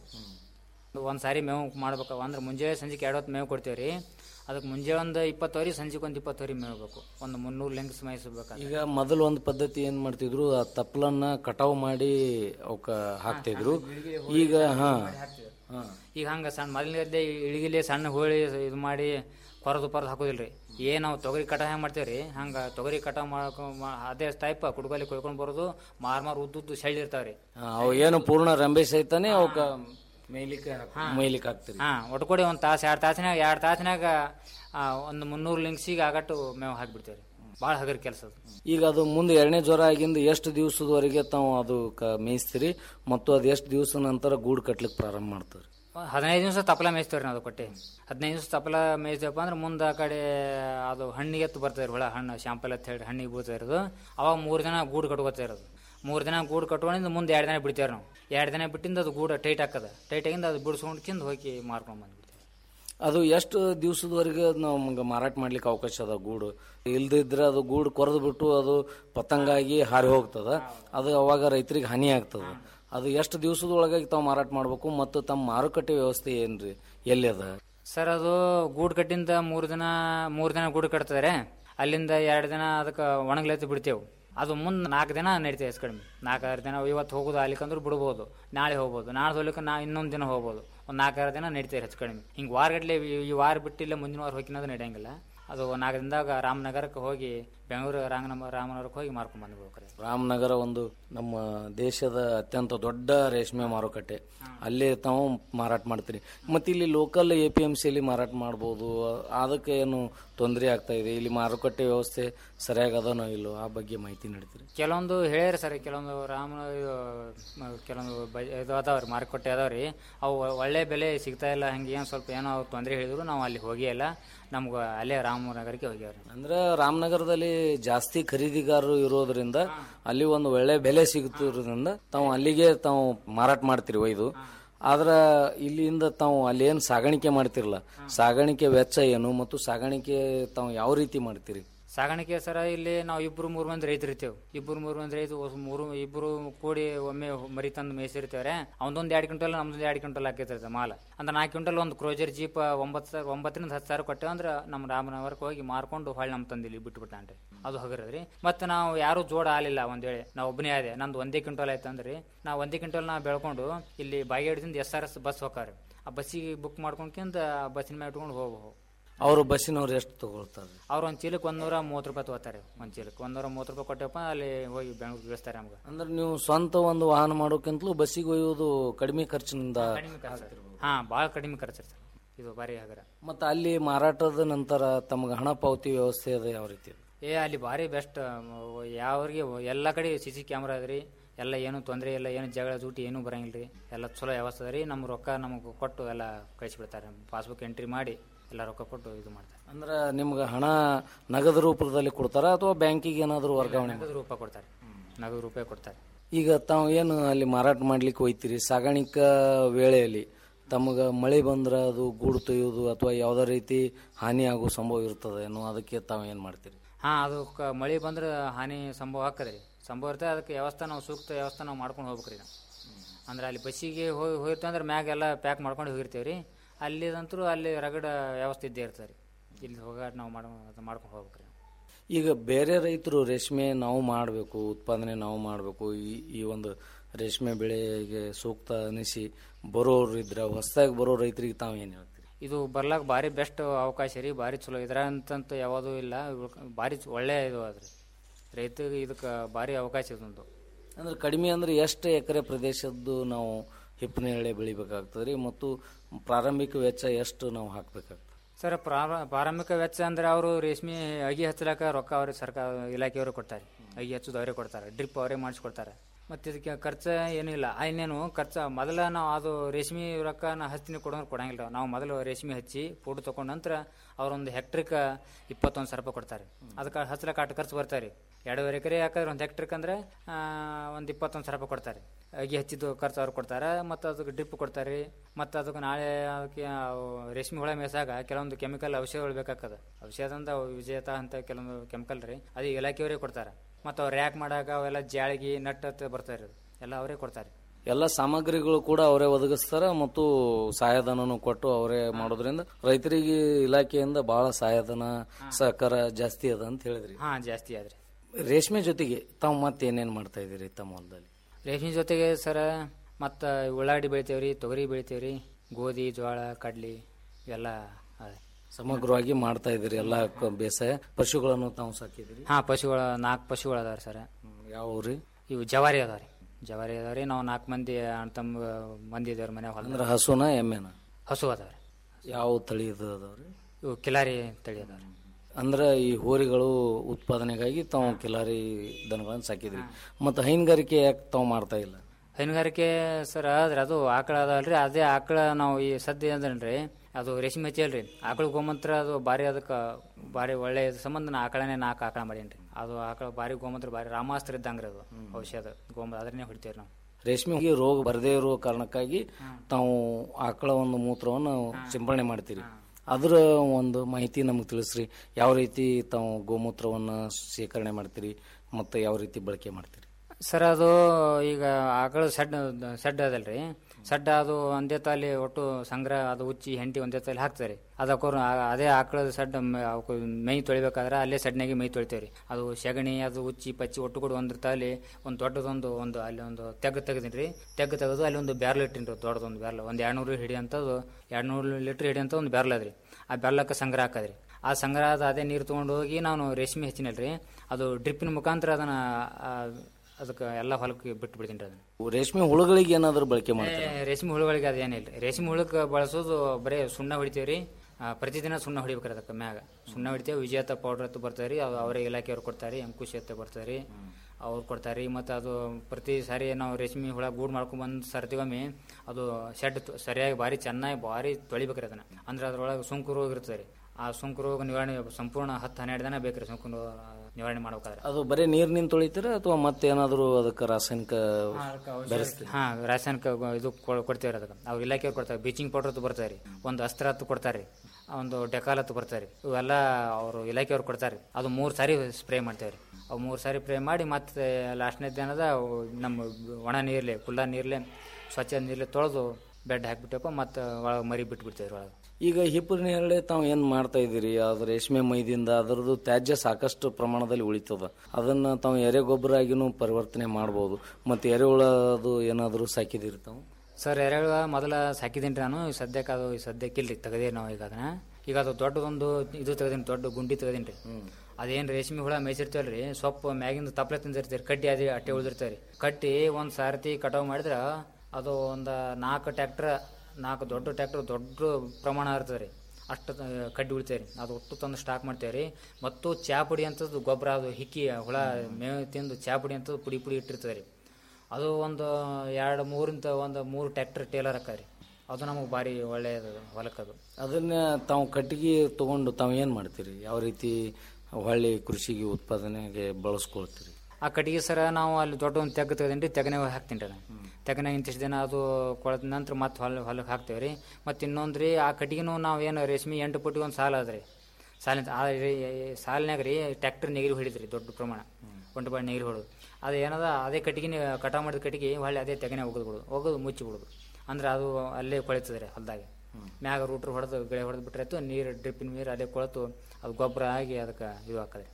Speaker 21: ಒಂದು ಸಾರಿ ಮೇವು ಮಾಡ್ಬೇಕು ಅಂದ್ರೆ ಮುಂಜಾನೆ ಸಂಜೆಗೆ ಎರಡು ಹೊತ್ತು ಮೇವು ಕೊಡ್ತೇವೆ ರೀ ಅದಕ್ಕೆ ಮುಂಜಾನೆ ಒಂದು ಇಪ್ಪತ್ತು ಹೊರಿ ಸಂಜೆಗೆ ಒಂದು ಇಪ್ಪತ್ತು ಹೊರಿ ಮೇವು ಬೇಕು ಒಂದು ಮುನ್ನೂರು ಲಿಂಕ್ಸ್ ಮೇಯಿಸ್ಬೇಕು
Speaker 3: ಈಗ ಮೊದಲು ಒಂದು ಪದ್ಧತಿ ಏನ್ ಮಾಡ್ತಿದ್ರು ಆ ತಪ್ಪಲನ್ನ ಕಟಾವು ಮಾಡಿ ಅವಕ್ಕ ಹಾಕ್ತಿದ್ರು ಈಗ ಹಾ ಹಾ.
Speaker 21: ಈಗ ಹಂಗೆ ಸಣ್ಣ ಮೊದಲನೇದೇ ಇಳಿಗಿಲಿ ಸಣ್ಣ ಹೋಳಿ ಇದು ಮಾಡಿ ಕೊರದು ಪರದು ಹಾಕೋದಿಲ್ರಿ ಏನು ನಾವು ತೊಗರಿ ಕಟಾವು ಹೆಂಗೆ ಮಾಡ್ತೇವೆ ರೀ ಹಂಗೆ ತೊಗರಿ ಕಟಾವು ಮಾಡ್ಕೊ ಮಾ- ಅದೇ ಟೈಪ್ ಕುಡ್ಕೊಲಿ ಕೊಯ್ಕೊಂಡು ಬರೋದು ಮಾರ್ ಮಾರ್ ಉದ್ದುದ್ದು ಶೈಲಿ ಇರ್ತಾವ್ರಿ
Speaker 3: ಆ, ಅವು ಏನು ಪೂರ್ಣ ರಂಬೆ ಸಹಿತಾನೆ ಅವಕ್ಕ ಮೇಯ್ಲಿಕ್ಕೆ ಹಾಕ್- ಮೇಯ್ಲಿಕ್ಕೆ ಹಾಕ್ತಿರಿ
Speaker 21: ಹಾಂ ಒಟ್ಕೊಡಿ ಒಂದು ತಾಸು ಎರಡು ತಾಸಿನಾಗ ಎರಡು ತಾಸಿನಾಗ ಆ, ಒಂದು ಮುನ್ನೂರು ಲಿಂಕ್ಸಿಗೆ ಆಗಟ್ಟು ಮೇವು ಹಾಕಿಬಿಡ್ತೇವೆ ರೀ ಭಾಳ ಹಗರ್ ಕೆಲಸ ಅದು
Speaker 3: ಈಗ ಅದು ಮುಂದೆ ಎರಡನೇ ಜ್ವರ ಆಗಿಂದ ಎಷ್ಟು ದಿವಸದವರೆಗೆ ತಾವು ಅದು ಕ ಮೇಯಿಸ್ತೀರಿ ಮತ್ತು ಅದು ಎಷ್ಟು ದಿವಸ ನಂತರ ಗೂಡು ಕಟ್ಲಿಕ್ಕೆ ಪ್ರಾರಂಭ ಮಾಡ್ತಾರೆ
Speaker 21: ಹದಿನೈದು ದಿವಸ ತಪ್ಪಲ ಮೇಯಿಸ್ತೇವೆ ರೀ ನಾವು ಕೊಟ್ಟೆ ಹದಿನೈದು ದಿವಸ ತಪ್ಪಲ ಮೇಯಿಸ್ತೇವಪ್ಪ ಅಂದ್ರೆ ಮುಂದೆ ಆ ಕಡೆ ಅದು ಹಣ್ಣಿಗೆ ಎತ್ತು ಬರ್ತದೆ ಹುಳ ಹಣ್ಣು ಶಾಂಪಲ್ ಅಂತ ಹೇಳಿ ಹಣ್ಣಿಗೆ ಬೀಳ್ತಾ ಇರೋದು ಅವಾಗ ಮೂರು ದಿನ ಗೂಡು ಕಟ್ಕೋತಾ ಇರೋದು ಮೂರು ದಿನ ಗೂಡು ಕಟ್ಕೊಂಡಿಂದ ಮುಂದೆ ಎರಡು ದಿನ ಬಿಡ್ತೇವೆ ನಾವು ಎರಡು ದಿನ ಬಿಟ್ಟಿಂದ ಅದು ಗೂಡು ಟೈಟ್ ಹಾಕದ ಟೈಟ್ ಆಗಿಂದ ಅದು ಬಿಡಿಸ್ಕೊಂಡು ಕಿಂದ ಹೋಗಿ ಮಾರ್ಕೊಂಡು ಬಂದ್ಬಿಡ್ತೇವೆ
Speaker 3: ಅದು ಎಷ್ಟು ದಿವಸದವರೆಗೆ ನಮ್ಗೆ ಮಾರಾಟ ಮಾಡ್ಲಿಕ್ಕೆ ಅವಕಾಶ ಅದ ಗೂಡು ಇಲ್ದಿದ್ರೆ ಅದು ಗೂಡು ಕೊರೆದು ಬಿಟ್ಟು ಅದು ಪತಂಗಾಗಿ ಹಾರಿ ಹೋಗ್ತದ ಅದು ಅವಾಗ ರೈತರಿಗೆ ಹಾನಿ ಆಗ್ತದ ಅದು ಎಷ್ಟು ದಿವಸದೊಳಗಾಗಿ ತಾವು ಮಾರಾಟ ಮಾಡ್ಬೇಕು ಮತ್ತು ತಮ್ಮ ಮಾರುಕಟ್ಟೆ ವ್ಯವಸ್ಥೆ ಏನ್ರಿ ಎಲ್ಲಿ ಅದ
Speaker 21: ಸರ್ ಅದು ಗೂಡು ಕಟ್ಟಿಂದ ಮೂರು ದಿನ ಮೂರು ದಿನ ಗೂಡು ಕಟ್ತಾರೆ ಅಲ್ಲಿಂದ ಎರಡು ದಿನ ಅದಕ್ಕೆ ಒಣಗ್ಲೆತ್ತು ಬಿಡ್ತೇವೆ ಅದು ಮುಂದೆ ನಾಲ್ಕು ದಿನ ನಡೀತೇವೆ ಹೆಚ್ಚು ಕಡಿಮೆ ನಾಲ್ಕಾರು ದಿನ ಇವತ್ತು ಹೋಗೋದು ಅಲ್ಲಿಕಂದ್ರೆ ಬಿಡ್ಬೋದು ನಾಳೆ ಹೋಗ್ಬೋದು ನಾಳೆ ಹೋಗ್ಲಿಕ್ಕೆ ನಾ ಇನ್ನೊಂದು ದಿನ ಹೋಗ್ಬೋದು ಒಂದು ನಾಲ್ಕಾರು ದಿನ ನಡೀತೇವೆ ಹೆಚ್ಚು ಕಡಿಮೆ ಹಿಂಗೆ ವಾರಗಟ್ಲೆ ಈ- ಈ ವಾರ ಬಿಟ್ಟಿಲ್ಲ ಮುಂದಿನ ವಾರ ಹೋಗಿನೋದು ನಡೆಯಂಗಿಲ್ಲ ಅದು ನಾಲ್ಕು ದಿನದಾಗ ರಾಮನಗರಕ್ಕೆ ಹೋಗಿ ಬೆಂಗಳೂರು ರಾಮನಗರ ರಾಮನಗರಕ್ಕೆ ಹೋಗಿ ಮಾರ್ಕೊಂಡ್ ಬಂದ್ಬಿಡ್ಬೇಕ್ರಿ
Speaker 3: ರಾಮನಗರ ಒಂದು ನಮ್ಮ ದೇಶದ ಅತ್ಯಂತ ದೊಡ್ಡ ರೇಷ್ಮೆ ಮಾರುಕಟ್ಟೆ ಅಲ್ಲಿ ತಾವು ಮಾರಾಟ ಮಾಡ್ತೀರಿ ಮತ್ತೆ ಇಲ್ಲಿ ಲೋಕಲ್ ಎ ಪಿ ಎಂ ಸಿಯಲ್ಲಿ ಮಾರಾಟ ಮಾಡ್ಬೋದು ಅದಕ್ಕೆ ಏನು ತೊಂದರೆ ಆಗ್ತಾ ಇದೆ ಇಲ್ಲಿ ಮಾರುಕಟ್ಟೆ ವ್ಯವಸ್ಥೆ ಸರಿಯಾಗಿ ಅದನೋ ಇಲ್ಲೋ ಆ ಬಗ್ಗೆ ಮಾಹಿತಿ ನೀಡ್ತೀರಿ
Speaker 21: ಕೆಲವೊಂದು ಹೇಳ್ಯಾರ ಸರ್ ಕೆಲವೊಂದು ರಾಮ ಇದು, ಮ- ಕೆಲವೊಂದು ಬ- ಇದು ಅದಾವ್ರಿ ಮಾರುಕಟ್ಟೆ ಅದಾವ್ರಿ ಅವು ಒಳ್ಳೆ ಬೆಲೆ ಸಿಗ್ತಾ ಇಲ್ಲ ಹಂಗೆ ಏನು ಸ್ವಲ್ಪ ಏನೋ ಅವ್ರು ತೊಂದರೆ ಹೇಳಿದ್ರು ನಾವು ಅಲ್ಲಿ ಹೋಗೇ ಇಲ್ಲ ನಮ್ಗೆ ಅಲ್ಲೇ ರಾಮನಗರಕ್ಕೆ ಹೋಗ್ಯಾವ್ರಿ
Speaker 3: ಅಂದ್ರೆ ರಾಮನಗರದಲ್ಲಿ ಜಾಸ್ತಿ ಖರೀದಿಗಾರರು ಇರೋದ್ರಿಂದ ಅಲ್ಲಿ ಒಂದು ಒಳ್ಳೆ ಬೆಲೆ ಸಿಗುತ್ತಿರೋದ್ರಿಂದ ತಾವು ಅಲ್ಲಿಗೆ ತಾವು ಮಾರಾಟ ಮಾಡ್ತೀರಿ ಒಯ್ದು ಆದ್ರ ಇಲ್ಲಿಂದ ತಾವು ಅಲ್ಲಿ ಏನ್ ಸಾಗಾಣಿಕೆ ಮಾಡ್ತಿರಲ್ಲ ಸಾಗಾಣಿಕೆ ವೆಚ್ಚ ಏನು ಮತ್ತು ಸಾಗಾಣಿಕೆ ತಾವು ಯಾವ ರೀತಿ ಮಾಡ್ತೀರಿ
Speaker 21: ಸಾಗಾಣಿಕೆ ಸರ ಇಲ್ಲಿ ನಾವು ಇಬ್ರು ಮೂರು ಮಂದಿ ರೈತರು ಇರ್ತೇವೆ ಇಬ್ರು ಮೂರು ಮಂದಿ ರೈತರು ಒಸ್- ಮೂರು ಇಬ್ರು ಕೂಡಿ ಒಮ್ಮೆ ಮರಿ ತಂದು ಮೇಯಿಸಿರ್ತೇವ್ರೆ ಅವನದೊಂದು ಎರಡು ಕ್ವಿಂಟಲ್ ನಮ್ದೊಂದು ಎರಡು ಕ್ವಿಂಟಲ್ ಹಾಕಿರ್ತೈತೆ ಮಾಲ ಅಂದ್ರೆ ನಾಲ್ಕು ಕ್ವಿಂಟಲ್ ಒಂದು ಕ್ರೋಜರ್ ಜೀಪ್ ಒಂಬತ್ತು ಸಾವಿರ ಒಂಬತ್ತರಿಂದ ಹತ್ತು ಸಾವಿರ ಕೊಟ್ಟೆವು ಅಂದ್ರೆ ನಮ್ಮ ರಾಮನಗರಕ್ಕೆ ಹೋಗಿ ಮಾರ್ಕೊಂಡು ಹೊಳ್ಳಿ ನಮ್ಮ ತಂದಿಲ್ಲಿ ಬಿಟ್ಬಿಟ್ಟಾನ್ರಿ ಅದು ಹಗರದ್ರಿ ಮತ್ತೆ ನಾವು ಯಾರು ಜೋಡ ಆಲಿಲ್ಲ ಒಂದ್ ವೇಳೆ ನಾವು ಒಬ್ಬನೇ ಆದೆ ನಂದು ಒಂದೇ ಕ್ವಿಂಟಲ್ ಆಯ್ತು ಅಂದ್ರೆ ನಾವು ಒಂದೇ ಕ್ವಿಂಟಲ್ ನಾ ಬೆಳ್ಕೊಂಡು ಇಲ್ಲಿ ಬಾಗೇಡ್ದಿಂದ ಎಸ್ ಆರ್ ಎಸ್ ಬಸ್ ಹೋಗಾರಿ ಆ ಬಸ್ಸಿಗೆ ಬುಕ್ ಮಾಡ್ಕೊಂಡ್ಕಿಂತ ಬಸ್ಸಿನ ಮೇಲೆ ಇಟ್ಕೊಂಡು ಹೋಗ್ಬೇಕು
Speaker 3: ಅವರು ಬಸ್ಸಿನವ್ರು ಎಷ್ಟು ತಗೊಳ್ತಾರೆ
Speaker 21: ಅವ್ರು ಒಂದು ಚೀಲಕ್ಕೆ ಒಂದೂರ ಮೂವತ್ತು ರೂಪಾಯಿ ತಗೋತಾರೆ ಒಂದು ಚೀಲಕ್ಕೆ ಒಂದೂರ ಮೂವತ್ತು ರೂಪಾಯಿ ಕೊಟ್ಟಪ್ಪ ಅಲ್ಲಿ ಹೋಗಿ ಬೆಂಗಳೂರು ಇಳಿಸ್ತಾರೆ ನಮ್ಗೆ
Speaker 3: ಅಂದ್ರೆ ನೀವು ಸ್ವಂತ ಒಂದು ವಾಹನ ಮಾಡೋಕ್ಕಿಂತಲೂ ಬಸ್ಸಿಗೆ ಒಯ್ಯೋದು ಕಡಿಮೆ ಖರ್ಚಿನಿಂದ
Speaker 21: ಹಾ ಭಾಳ ಕಡಿಮೆ ಖರ್ಚು ಸರ್ ಇದು ಭಾರಿ ಹಗರ
Speaker 3: ಮತ್ತೆ ಅಲ್ಲಿ ಮಾರಾಟದ ನಂತರ ತಮಗೆ ಹಣ ಪಾವತಿ ವ್ಯವಸ್ಥೆ ಅದ ಯಾವ ರೀತಿ ಇದೆ?
Speaker 21: ಏ ಅಲ್ಲಿ ಭಾರಿ ಬೆಸ್ಟ್ ಯಾವ್ರಿಗೆ ಎಲ್ಲ ಕಡೆ ಸಿ ಸಿ ಕ್ಯಾಮ್ರಾ ಅದ್ರಿ ಎಲ್ಲ ಏನು ತೊಂದರೆ ಇಲ್ಲ ಏನು ಜಗಳ ಜೂಟಿ ಏನೂ ಬರಂಗಿಲ್ಲ ರೀ ಎಲ್ಲ ಚಲೋ ವ್ಯವಸ್ಥೆ ಅದ ರೀ ನಮ್ಮ ರೊಕ್ಕ ನಮಗೆ ಕೊಟ್ಟು ಎಲ್ಲ ಕಳಿಸ್ಬಿಡ್ತಾರೆ ಪಾಸ್ಬುಕ್ ಎಂಟ್ರಿ ಮಾಡಿ ಎಲ್ಲ ರೊಕ್ಕ ಕೊಟ್ಟು ಇದು ಮಾಡ್ತಾರೆ
Speaker 3: ಅಂದ್ರೆ ನಿಮ್ಗೆ ಹಣ ನಗದು ರೂಪದಲ್ಲಿ ಕೊಡ್ತಾರ ಅಥವಾ ಬ್ಯಾಂಕಿಗೆ ಏನಾದರೂ ವರ್ಗಾವಣೆ
Speaker 21: ನಗದು ರೂಪಾಯಿ ಕೊಡ್ತಾರೆ ನಗದು ರೂಪಾಯಿ ಕೊಡ್ತಾರೆ
Speaker 3: ಈಗ ತಾವು ಏನು ಅಲ್ಲಿ ಮಾರಾಟ ಮಾಡ್ಲಿಕ್ಕೆ ಹೋಯ್ತೀರಿ ಸಾಗಾಣಿಕಾ ವೇಳೆಯಲ್ಲಿ ತಮಗೆ ಮಳೆ ಬಂದ್ರೆ ಅದು ಗೂಡು ತೊಯ್ಯೋದು ಅಥವಾ ಯಾವುದೇ ರೀತಿ ಹಾನಿ ಆಗೋ ಸಂಭವ ಇರ್ತದೆ ಏನೋ ಅದಕ್ಕೆ ತಾವು ಏನು ಮಾಡ್ತೀರಿ
Speaker 21: ಹಾ ಅದು ಕ- ಮಳೆ ಬಂದ್ರೆ ಹಾನಿ ಸಂಭವ ಆಗ್ತದ್ರಿ ಸಂಭವ ಇರ್ತದೆ ಅದಕ್ಕೆ ವ್ಯವಸ್ಥೆ ನಾವು ಸೂಕ್ತ ವ್ಯವಸ್ಥೆ ನಾವು ಮಾಡ್ಕೊಂಡು ಹೋಗ್ಬೇಕ್ರಿ ನಾವು ಅಂದ್ರೆ ಅಲ್ಲಿ ಬಸ್ಸಿಗೆ ಹೋಗಿ ಹೋಯ್ತು ಅಂದ್ರೆ ಮ್ಯಾಗ ಎಲ್ಲ ಪ್ಯಾಕ್ ಮಾಡ್ಕೊಂಡು ಹೋಗಿರ್ತೀವಿ ರೀ ಅಲ್ಲಿದಂತರೂ ಅಲ್ಲಿ ರಗಡ ವ್ಯವಸ್ಥೆ ಇದ್ದೇ ಇರ್ತದೆ ರೀ ಇಲ್ಲಿ ಹೋಗಾಟ ನಾವು ಮಾಡ್ ಅದು ಮಾಡ್ಕೊಂಡು ಹೋಗ್ಬೇಕ್ರಿ
Speaker 3: ಈಗ ಬೇರೆ ರೈತರು ರೇಷ್ಮೆ ನಾವು ಮಾಡಬೇಕು ಉತ್ಪಾದನೆ ನಾವು ಮಾಡಬೇಕು ಈ ಈ ಒಂದು ರೇಷ್ಮೆ ಬೆಳೆಗೆ ಸೂಕ್ತ ಅನಿಸಿ ಬರೋರು ಇದ್ರೆ ಹೊಸದಾಗಿ ಬರೋ ರೈತರಿಗೆ ತಾವು ಏನು ಹೇಳ್ತೀರಿ
Speaker 21: ಇದು ಬರ್ಲಾಕ ಭಾರಿ ಬೆಸ್ಟ್ ಅವಕಾಶ ರೀ ಭಾರಿ ಚಲೋ ಇದ್ರಂತಂತ ಯಾವುದೂ ಇಲ್ಲ ಇವ್ ಭಾರಿ ಚ- ಒಳ್ಳೆ ಇದು ಅದ್ರಿ ರೈತರಿಗೆ ಇದಕ್ಕೆ ಭಾರಿ ಅವಕಾಶ ಇದೊಂದು
Speaker 3: ಅಂದ್ರೆ ಕಡಿಮೆ ಅಂದ್ರೆ ಎಷ್ಟು ಎಕರೆ ಪ್ರದೇಶದ್ದು ನಾವು ಹಿಪ್ಪನೇಳೆ ಬೆಳಿಬೇಕಾಗ್ತದೆ ರೀ ಮತ್ತು ಪ್ರಾರಂಭಿಕ ವೆಚ್ಚ ಎಷ್ಟು ನಾವು ಹಾಕಬೇಕಾಗ್ತದೆ
Speaker 21: ಸರ್ ಪ್ರಾರ- ಪ್ರಾರಂಭಿಕ ವೆಚ್ಚ ಅಂದ್ರೆ ಅವರು ರೇಷ್ಮೆ ಅಗಿ ಹಚ್ಚಲಾಕ ರೊಕ್ಕ ಅವ್ರಿಗೆ ಸರ್ಕಾರ ಇಲಾಖೆಯವರು ಕೊಡ್ತಾರೆ ಅಗಿ ಹಚ್ಚೋದು ಅವರೇ ಕೊಡ್ತಾರೆ ಡ್ರಿಪ್ ಅವರೇ ಮಾಡಿಸ್ಕೊಡ್ತಾರೆ ಮತ್ತೆ ಇದಕ್ಕೆ ಖರ್ಚು ಏನೂ ಇಲ್ಲ ಆ, ಇನ್ನೇನು ಖರ್ಚು ಮೊದಲ ನಾವು ಅದು ರೇಷ್ಮೆ ರೊಕ್ಕನ ಹಚ್ತೀನಿ ಕೊಡೋರು ಕೊಡಂಗಿಲ್ಲ ನಾವು ಮೊದಲು ರೇಷ್ಮೆ ಹಚ್ಚಿ ಫೋಟೋ ತಗೊಂಡ ನಂತರ ಅವ್ರೊಂದು ಹೆಕ್ಟ್ರಿಕ್ ಇಪ್ಪತ್ತೊಂದು ಸಾವಿರ ರೂಪಾಯಿ ಕೊಡ್ತಾರೆ ಅದಕ್ಕೆ ಹಚ್ಚಲಕ್ಕೆ ಅಷ್ಟು ಖರ್ಚು ಬರ್ತಾರೆ ಎರಡೂವರೆ ಎಕರೆ ಹಾಕಿದ್ರೆ ಒಂದು ಹೆಕ್ಟ್ರಿಕ್ ಅಂದ್ರೆ ಒಂದು ಇಪ್ಪತ್ತೊಂದು ಸಾವಿರ ರೂಪಾಯಿ ಕೊಡ್ತಾರೆ ಅಗಿ ಹಚ್ಚಿದ್ದು ಖರ್ಚು ಅವ್ರು ಕೊಡ್ತಾರೆ ಮತ್ತು ಅದಕ್ಕೆ ಡ್ರಿಪ್ ಕೊಡ್ತಾರೆ ಮತ್ತು ಅದಕ್ಕೆ ನಾಳೆ ಅದಕ್ಕೆ ಅವು ರೇಷ್ಮೆ ಹುಳ ಮೇಸಾಗ ಕೆಲವೊಂದು ಕೆಮಿಕಲ್ ಔಷಧಗಳು ಬೇಕಾಗ್ತದೆ ಔಷಧ ಅಂತ ಅವು ವಿಜೇತ ಅಂತ ಕೆಲವೊಂದು ಕೆಮಿಕಲ್ ರೀ ಅದು ಇಲಾಖೆಯವರೇ ಕೊಡ್ತಾರೆ ಮತ್ತು ಅವ್ರು ರ್ಯಾಕ್ ಮಾಡಾಕ ಅವೆಲ್ಲ ಜಾಳಿಗೆ ನಟ್ ಅಂತ ಬರ್ತಾರೆ ಅದು. ಎಲ್ಲ ಅವರೇ ಕೊಡ್ತಾರೆ
Speaker 3: ಎಲ್ಲ ಸಾಮಗ್ರಿಗಳು ಕೂಡ ಅವರೇ ಒದಗಿಸ್ತಾರ ಮತ್ತು ಸಹಾಯಧನನು ಕೊಟ್ಟು ಅವರೇ ಮಾಡೋದ್ರಿಂದ ರೈತರಿಗೆ ಇಲಾಖೆಯಿಂದ ಬಹಳ ಸಹಾಯಧನ ಸಹಕಾರ ಜಾಸ್ತಿ ಅದ ಅಂತ ಹೇಳಿದ್ರಿ
Speaker 21: ಹಾ ಜಾಸ್ತಿ ಆದ್ರಿ
Speaker 3: ರೇಷ್ಮೆ ಜೊತೆಗೆ ತಾವು ಮತ್ತೆ ಏನೇನ್ ಮಾಡ್ತಾ ಇದೀರಿ ತಮ್ಮ ಹೊಲದಲ್ಲಿ
Speaker 21: ರೇಷ್ಮೆ ಜೊತೆಗೆ ಸರ ಮತ್ತು ಉಳ್ಳಾಗಡ್ಡಿ ಬೆಳಿತೇವ್ರಿ ತೊಗರಿ ಬೆಳಿತೇವ್ರಿ ಗೋಧಿ ಜೋಳ ಕಡ್ಲಿ ಇವೆಲ್ಲ ಅದೇ
Speaker 3: ಸಮಗ್ರವಾಗಿ ಮಾಡ್ತಾ ಇದೀರಿ ಎಲ್ಲ ಕ- ಬೇಸಾಯ ಪಶುಗಳನ್ನು ತಾವು ಸಾಕಿದಿರಿ
Speaker 21: ಹಾ ಪಶುಗಳ ನಾಲ್ಕು ಪಶುಗಳು ಅದಾವ ಸರ್
Speaker 3: ಯಾವ ಊರಿ
Speaker 21: ಇವು ಜವಾರಿ ಅದಾವ್ರಿ ಜವಾರಿ ಅದಾವ್ರಿ ನಾವು ನಾಲ್ಕು ಮಂದಿ ಅಣ್ಣ ತಮ್ಮ ಮಂದಿ ಇದಾವ್ರಿ ಮನೆ ಹೊಲ
Speaker 3: ಅಂದ್ರೆ ಹಸುನ ಎಮ್ಮೆನ
Speaker 21: ಹಸು ಅದಾವ್ರಿ
Speaker 3: ಯಾವ ತಳಿ ಇದು ಅದಾವ್ರಿ
Speaker 21: ಇವು ಕಿಲಾರಿ ತಳಿ ಅದಾವ್ರಿ
Speaker 3: ಅಂದ್ರೆ ಈ ಹೋರಿಗಳು ಉತ್ಪಾದನೆಗಾಗಿ ತಾವು ಕಿಲಾರಿ ದನಗಳನ್ನು ಸಾಕಿದ್ರಿ ಮತ್ತು ಹೈನುಗಾರಿಕೆ ಯಾಕೆ ತಾವು ಮಾಡ್ತಾ ಇಲ್ಲ
Speaker 21: ಹೈನುಗಾರಿಕೆ ಸರ್ ಆದ್ರೆ ಅದು ಆಕಳ ಅದಾವಲ್ರಿ ಅದೇ ಆಕಳ ನಾವು ಈ ಸದ್ಯ ಅಂದ್ರಿ ಅದು ರೇಷ್ಮೆ ಹಚ್ಚಿ ಅಲ್ರಿ ಆಕಳ ಗೋಮಂತ್ರ ಅದು ಭಾರಿ ಅದಕ್ಕೆ ಭಾರಿ ಒಳ್ಳೆ ಸಂಬಂಧ ನಾ ಆಕಳನೇ ನಾಲ್ಕು ಆಕಳ ಮಾಡೀನಿ ಅದು ಆಕಳ ಭಾರಿ ಗೋಮಂತ್ರ ಭಾರಿ ರಾಮಾಸ್ತ್ರ ಇದ್ದಂಗ್ರಿ ಅದು ಔಷಧ ಗೋಮ ಅದನ್ನೇ ಹೊಡಿತೇವ್ರಿ ನಾವು
Speaker 3: ರೇಷ್ಮೆಗೆ ರೋಗ ಬರದೇ ಇರೋ ಕಾರಣಕ್ಕಾಗಿ ತಾವು ಆಕಳ ಒಂದು ಮೂತ್ರವನ್ನು ಸಿಂಪಡಣೆ ಮಾಡ್ತೀರಿ ಅದರ ಒಂದು ಮಾಹಿತಿ ನಮಗೆ ತಿಳಿಸ್ರಿ ಯಾವ ರೀತಿ ತಾವು ಗೋಮೂತ್ರವನ್ನು ಶೇಖರಣೆ ಮಾಡ್ತೀರಿ ಮತ್ತು ಯಾವ ರೀತಿ ಬಳಕೆ ಮಾಡ್ತೀರಿ
Speaker 21: ಸರ್ ಅದು ಈಗ ಆಕಳ ಸಡ್ ಸಡ್ ಅದಲ್ರಿ ಸಡ್ಡ ಅದು ಒಂದೇ ತಾಲಿ ಒಟ್ಟು ಸಂಗ್ರಹ ಅದು ಉಚ್ಚಿ ಹೆಂಟಿ ಒಂದೇ ತಾಲಿ ಹಾಕ್ತಾರೆ ಅದಕ್ಕೋರು ಅದೇ ಆಕಳದ ಸಡ್ ಮ- ಅವಕ್ಕೆ ಮೈ ತೊಳಿಬೇಕಾದ್ರೆ ಅಲ್ಲೇ ಸಡ್ನಾಗೆ ಮೈ ತೊಳಿತೇವ್ರಿ ಅದು ಸೆಗಣಿ ಅದು ಉಚ್ಚಿ ಪಚ್ಚಿ ಒಟ್ಟು ಕೂಡ ಒಂದು ತಾಲಿ ಒಂದು ದೊಡ್ಡದೊಂದು ಒಂದು ಅಲ್ಲಿ ಒಂದು ತೆಗ್ ತೆಗೆದಿನಿ ರೀ ತೆಗ್ ತೆಗೆದು ಅಲ್ಲಿ ಒಂದು ಬ್ಯಾರ್ಲ್ ಇಟ್ಟಿನಿ ರೀ ದೊಡ್ಡದೊಂದು ಬ್ಯಾರ್ಲ್ ಒಂದು ಎರಡ್ನೂರು ಹಿಡಿಯಂಥದ್ದು ಎರಡ್ನೂರು ಲೀಟ್ರ್ ಹಿಡಿಯಂತ ಒಂದು ಬ್ಯಾರ್ಲ್ ಅದ್ರಿ ಆ ಬೆರ್ಲಕ್ಕೆ ಸಂಗ್ರಹ ಹಾಕದ್ರಿ ಆ ಸಂಗ್ರಹದ ಅದೇ ನೀರು ತೊಗೊಂಡು ಹೋಗಿ ನಾನು ರೇಷ್ಮೆ ಹೆಚ್ಚಿನಲ್ರಿ ಅದು ಡ್ರಿಪ್ಪಿನ ಮುಖಾಂತರ ಅದನ್ನ ಆ, ಅದಕ್ಕೆ ಎಲ್ಲ ಹೊಲಕ್ಕೆ ಬಿಟ್ಟು ಬಿಡ್ತೀನಿ ರೀ ಅದನ್ನ
Speaker 3: ರೇಷ್ಮೆ ಹುಳುಗಳಿಗೆ ಏನಾದರೂ ಬಳಕೆ
Speaker 21: ಏ,
Speaker 3: ಮಾಡ್ತಾರೆ
Speaker 21: ರೇಷ್ಮೆ ಹುಳುಗಳಿಗೆ ಅದೇನಿಲ್ಲ ರೇಷ್ಮೆ ಹುಳಕ್ಕೆ ಬಳಸೋದು ಬರೀ ಸುಣ್ಣ ಹೊಡಿತೀವಿ ರೀ ಆ, ಪ್ರತಿದಿನ ಸುಣ್ಣ ಹೊಡಿಬೇಕಾರೆ ಅದಕ್ಕೆ ಮ್ಯಾಗ ಸುಣ್ಣ ಹೊಡಿತೇವೆ ವಿಜೇತ ಪೌಡರ್ ಅಂತ ಬರ್ತಾರೆ ರೀ ಅದು ಅವರೇ ಇಲಾಖೆಯವ್ರು ಕೊಡ್ತಾರೆ ಅಂಕುಶ್ ಅಂತ ಬರ್ತಾರೆ ರೀ ಅವ್ರು ಕೊಡ್ತಾರೆ ರೀ ಮತ್ತು ಅದು ಪ್ರತಿ ಸಾರಿ ನಾವು ರೇಷ್ಮೆ ಹುಳ ಗೂಡು ಮಾಡ್ಕೊಂಡ್ ಬಂದು ಸರ್ತಿಗೊಮ್ಮೆ ಅದು ಶೆಡ್ ತ- ಸರಿಯಾಗಿ ಭಾರಿ ಚೆನ್ನಾಗಿ ಭಾರಿ ತೊಳಿಬೇಕ್ರಿ ಅದನ್ನ ಅಂದ್ರೆ ಅದ್ರೊಳಗೆ ಸುಂಕು ರೋಗ ಇರ್ತದೆ ರೀ ಆ ಸುಂಕು ರೋಗ ನಿವಾರಣೆ ಸಂಪೂರ್ಣ ಹತ್ತು ಹನ್ನೆರಡು ದಿನ ಬೇಕು ರೀ ಸುಂಕು ರೋಗ ನಿವಾರಣೆ ಮಾಡ್ಬೇಕಾದ್ರೆ
Speaker 3: ಅದು ಬರೀ ನೀರಿನಿಂದ ತೊಳಿತೀರ ಅಥವಾ ಮತ್ತೆ ಏನಾದರೂ ಅದಕ್ಕೆ ರಾಸಾಯನಿಕ ಬೆರೆಸ್ತೀರಿ
Speaker 21: ಹಾ ರಾಸಾಯನಿಕ ಗೊ- ಇದು ಕೊ- ಕೊಡ್ತೇವ್ರಿ ಅದಕ್ಕೆ ಅವ್ರು ಇಲಾಖೆಯವ್ರು ಕೊಡ್ತಾರೆ ಬ್ಲೀಚಿಂಗ್ ಪೌಡರ್ ಅಂತ ಬರ್ತಾರೆ ರೀ ಒಂದು ಅಸ್ತ್ರ ಹತ್ತು ಕೊಡ್ತಾರೆ ರೀ ಒಂದು ಡೆಕಾಲ್ ಹತ್ತು ಬರ್ತಾರೆ ಇವೆಲ್ಲ ಅವರು ಇಲಾಖೆಯವ್ರು ಕೊಡ್ತಾರೆ ಅದು ಮೂರು ಸಾರಿ ಸ್ಪ್ರೇ ಮಾಡ್ತೇವ್ರಿ ಅವು ಮೂರು ಸಾರಿ ಸ್ಪ್ರೇ ಮಾಡಿ ಮತ್ತೆ ಲಾಸ್ಟ್ನೇ ದಿನದ ಅವು ನಮ್ಮ ಒಣ ನೀರ್ಲೆ ಕುಲ್ಲ ನೀರ್ಲೆ ಸ್ವಚ್ಛ ನೀರ್ಲೆ ತೊಳೆದು ಬೆಡ್ ಹಾಕಿಬಿಟ್ಟಪ್ಪ ಮತ್ತೆ ಒಳಗೆ ಮರಿ ಬಿಟ್ಬಿಡ್ತೇವ್ರಿ ಒಳಗೆ
Speaker 3: ಈಗ ಹಿಪ್ಪರಿನ ಹೇಳಿ ತಾವು ಏನ್ ಮಾಡ್ತಾ ಇದ್ದೀರಿ ಅದು ರೇಷ್ಮೆ ಮೈದಿಂದ ಅದರದ್ದು ತ್ಯಾಜ್ಯ ಸಾಕಷ್ಟು ಪ್ರಮಾಣದಲ್ಲಿ ಉಳಿತದ ಅದನ್ನ ತಾವು ಎರೆಗೊಬ್ಬರ ಆಗಿನೂ ಪರಿವರ್ತನೆ ಮಾಡಬಹುದು ಮತ್ತೆ ಎರೆಹುಳ ಅದು ಏನಾದರೂ ಸಾಕಿದಿರಿ ತಾವು
Speaker 21: ಸರ್ ಎರೆಹುಳ ಮೊದಲ ಸಾಕಿದ್ದೀನಿ ನಾನು ಈಗ ಸದ್ಯಕ್ಕೆ ಅದು ಈಗ ಸದ್ಯಕ್ಕೆ ಇಲ್ರಿ ತೆಗದೇ ನಾವು ಈಗ ಅದನ್ನ ಈಗ ಅದು ದೊಡ್ಡದೊಂದು ಇದು ತೆಗದೀನಿ ದೊಡ್ಡ ಗುಂಡಿ ತೆಗದೀನಿ ರೀ ಅದೇನು ರೇಷ್ಮೆ ಹುಳ ಮೇಯ್ಸಿರ್ತೇವಲ್ರಿ ಸೊಪ್ಪು ಮ್ಯಾಗಿಂದ ತಪ್ಪಲೆ ತಿಂದಿರ್ತೀರಿ ಕಡ್ಡಿ ಅದೇ ಅಟ್ಟೆ ಉಳಿದಿರ್ತಾವ್ರಿ ಕಟ್ಟಿ ಒಂದು ಸಾರತಿ ಕಟಾವು ಮಾಡಿದ್ರೆ ಅದು ಒಂದು ನಾಲ್ಕು ಟ್ಯಾಕ್ಟ್ರ್ ನಾಲ್ಕು ದೊಡ್ಡ ಟ್ಯಾಕ್ಟ್ರ್ ದೊಡ್ಡ ಪ್ರಮಾಣ ಇರ್ತದೆ ರೀ ಅಷ್ಟು ತ- ಕಡ್ಡಿ ಉಳಿತೇವೆ ರೀ ಅದು ಒಟ್ಟು ತಂದು ಸ್ಟಾಕ್ ಮಾಡ್ತೇವೆ ರೀ ಮತ್ತು ಚಾ ಪುಡಿ ಅಂತದ್ದು ಗೊಬ್ಬರ ಅದು ಹಿಕ್ಕಿ ಹುಳ ಮೇವು ತಿಂದು ಚಾ ಪುಡಿ ಅಂತದ್ದು ಪುಡಿ ಪುಡಿ ಇಟ್ಟಿರ್ತದೆ ರೀ ಅದು ಒಂದು ಎರಡು ಮೂರಿಂದ ಒಂದು ಮೂರು ಟ್ಯಾಕ್ಟರ್ ಟೇಲರ್ ಹಾಕ ರೀ ಅದು ನಮಗೆ ಭಾರಿ ಒಳ್ಳೆಯದು ಹೊಲಕ್ಕೆ ಅದು
Speaker 3: ಅದನ್ನ ತಾವು ಕಟ್ಟಿಗೆ ತಗೊಂಡು ತಾವು ಏನ್ ಮಾಡ್ತೀರಿ ಯಾವ ರೀತಿ ಹೊಳ್ಳಿ ಕೃಷಿಗೆ ಉತ್ಪಾದನೆಗೆ ಬಳಸ್ಕೊಳ್ತೀರಿ
Speaker 21: ಆ ಕಟ್ಟಿಗೆ ಸರ ನಾವು ಅಲ್ಲಿ ದೊಡ್ಡ ಒಂದು ತೆಗ್ ತೆಗೆದೇನ್ರಿ ತೆಗನೆ ಹಾಕ್ತೀನಿ ರೀ ನಾನು ತೆಗನೆ ಇಂತಿಷ್ಟು ದಿನ ಅದು ಕೊಳೆದ ನಂತರ ಮತ್ತೆ ಹೊಲ ಹೊಲಕ್ಕೆ ಹಾಕ್ತೇವೆ ರೀ ಮತ್ತು ಇನ್ನೊಂದು ರೀ ಆ ಕಟ್ಟಿಗೆನೂ ನಾವು ಏನು ರೇಷ್ಮೆ ಎಂಟು ಪುಟ್ಟಿಗೆ ಒಂದು ಸಾಲ ಅದ ರೀ ಸಾಲಿನ ಆ ರೀ- ಸಾಲಿನಾಗ ರೀ ಟ್ಯಾಕ್ಟರ್ ನೆಗರಿ ಹೊಡಿದ್ರಿ ದೊಡ್ಡ ಪ್ರಮಾಣ ಒಂಟು ಬಾಡಿ ನೆಗರಿ ಹೊಡೋದು ಅದು ಏನದ ಅದೇ ಕಟ್ಟಿಗೆ ಕಟಾವು ಮಾಡಿದ ಕಟ್ಟಿಗೆ ಹೊಳ್ಳಿ ಅದೇ ತೆಗನೆ ಒಗದು ಬಿಡೋದು ಒಗದು ಮುಚ್ಚಿ ಬಿಡೋದು ಅಂದ್ರೆ ಅದು ಅಲ್ಲೇ ಕೊಳಿತದೆ ರೀ ಹೊಲದಾಗ ಮ್ಯಾಗ ರೂಟ್ರ್ ಹೊಡೆದು ಗೆಳೆ ಹೊಡೆದು ಬಿಟ್ರಾಯ್ತು ನೀರು ಡ್ರಿಪ್ಪಿನ ನೀರು ಅಲ್ಲೇ ಕೊಳೆತು ಅದು ಗೊಬ್ಬರ ಆಗಿ ಅದಕ್ಕೆ ಇದು ಹಾಕದ್ರಿ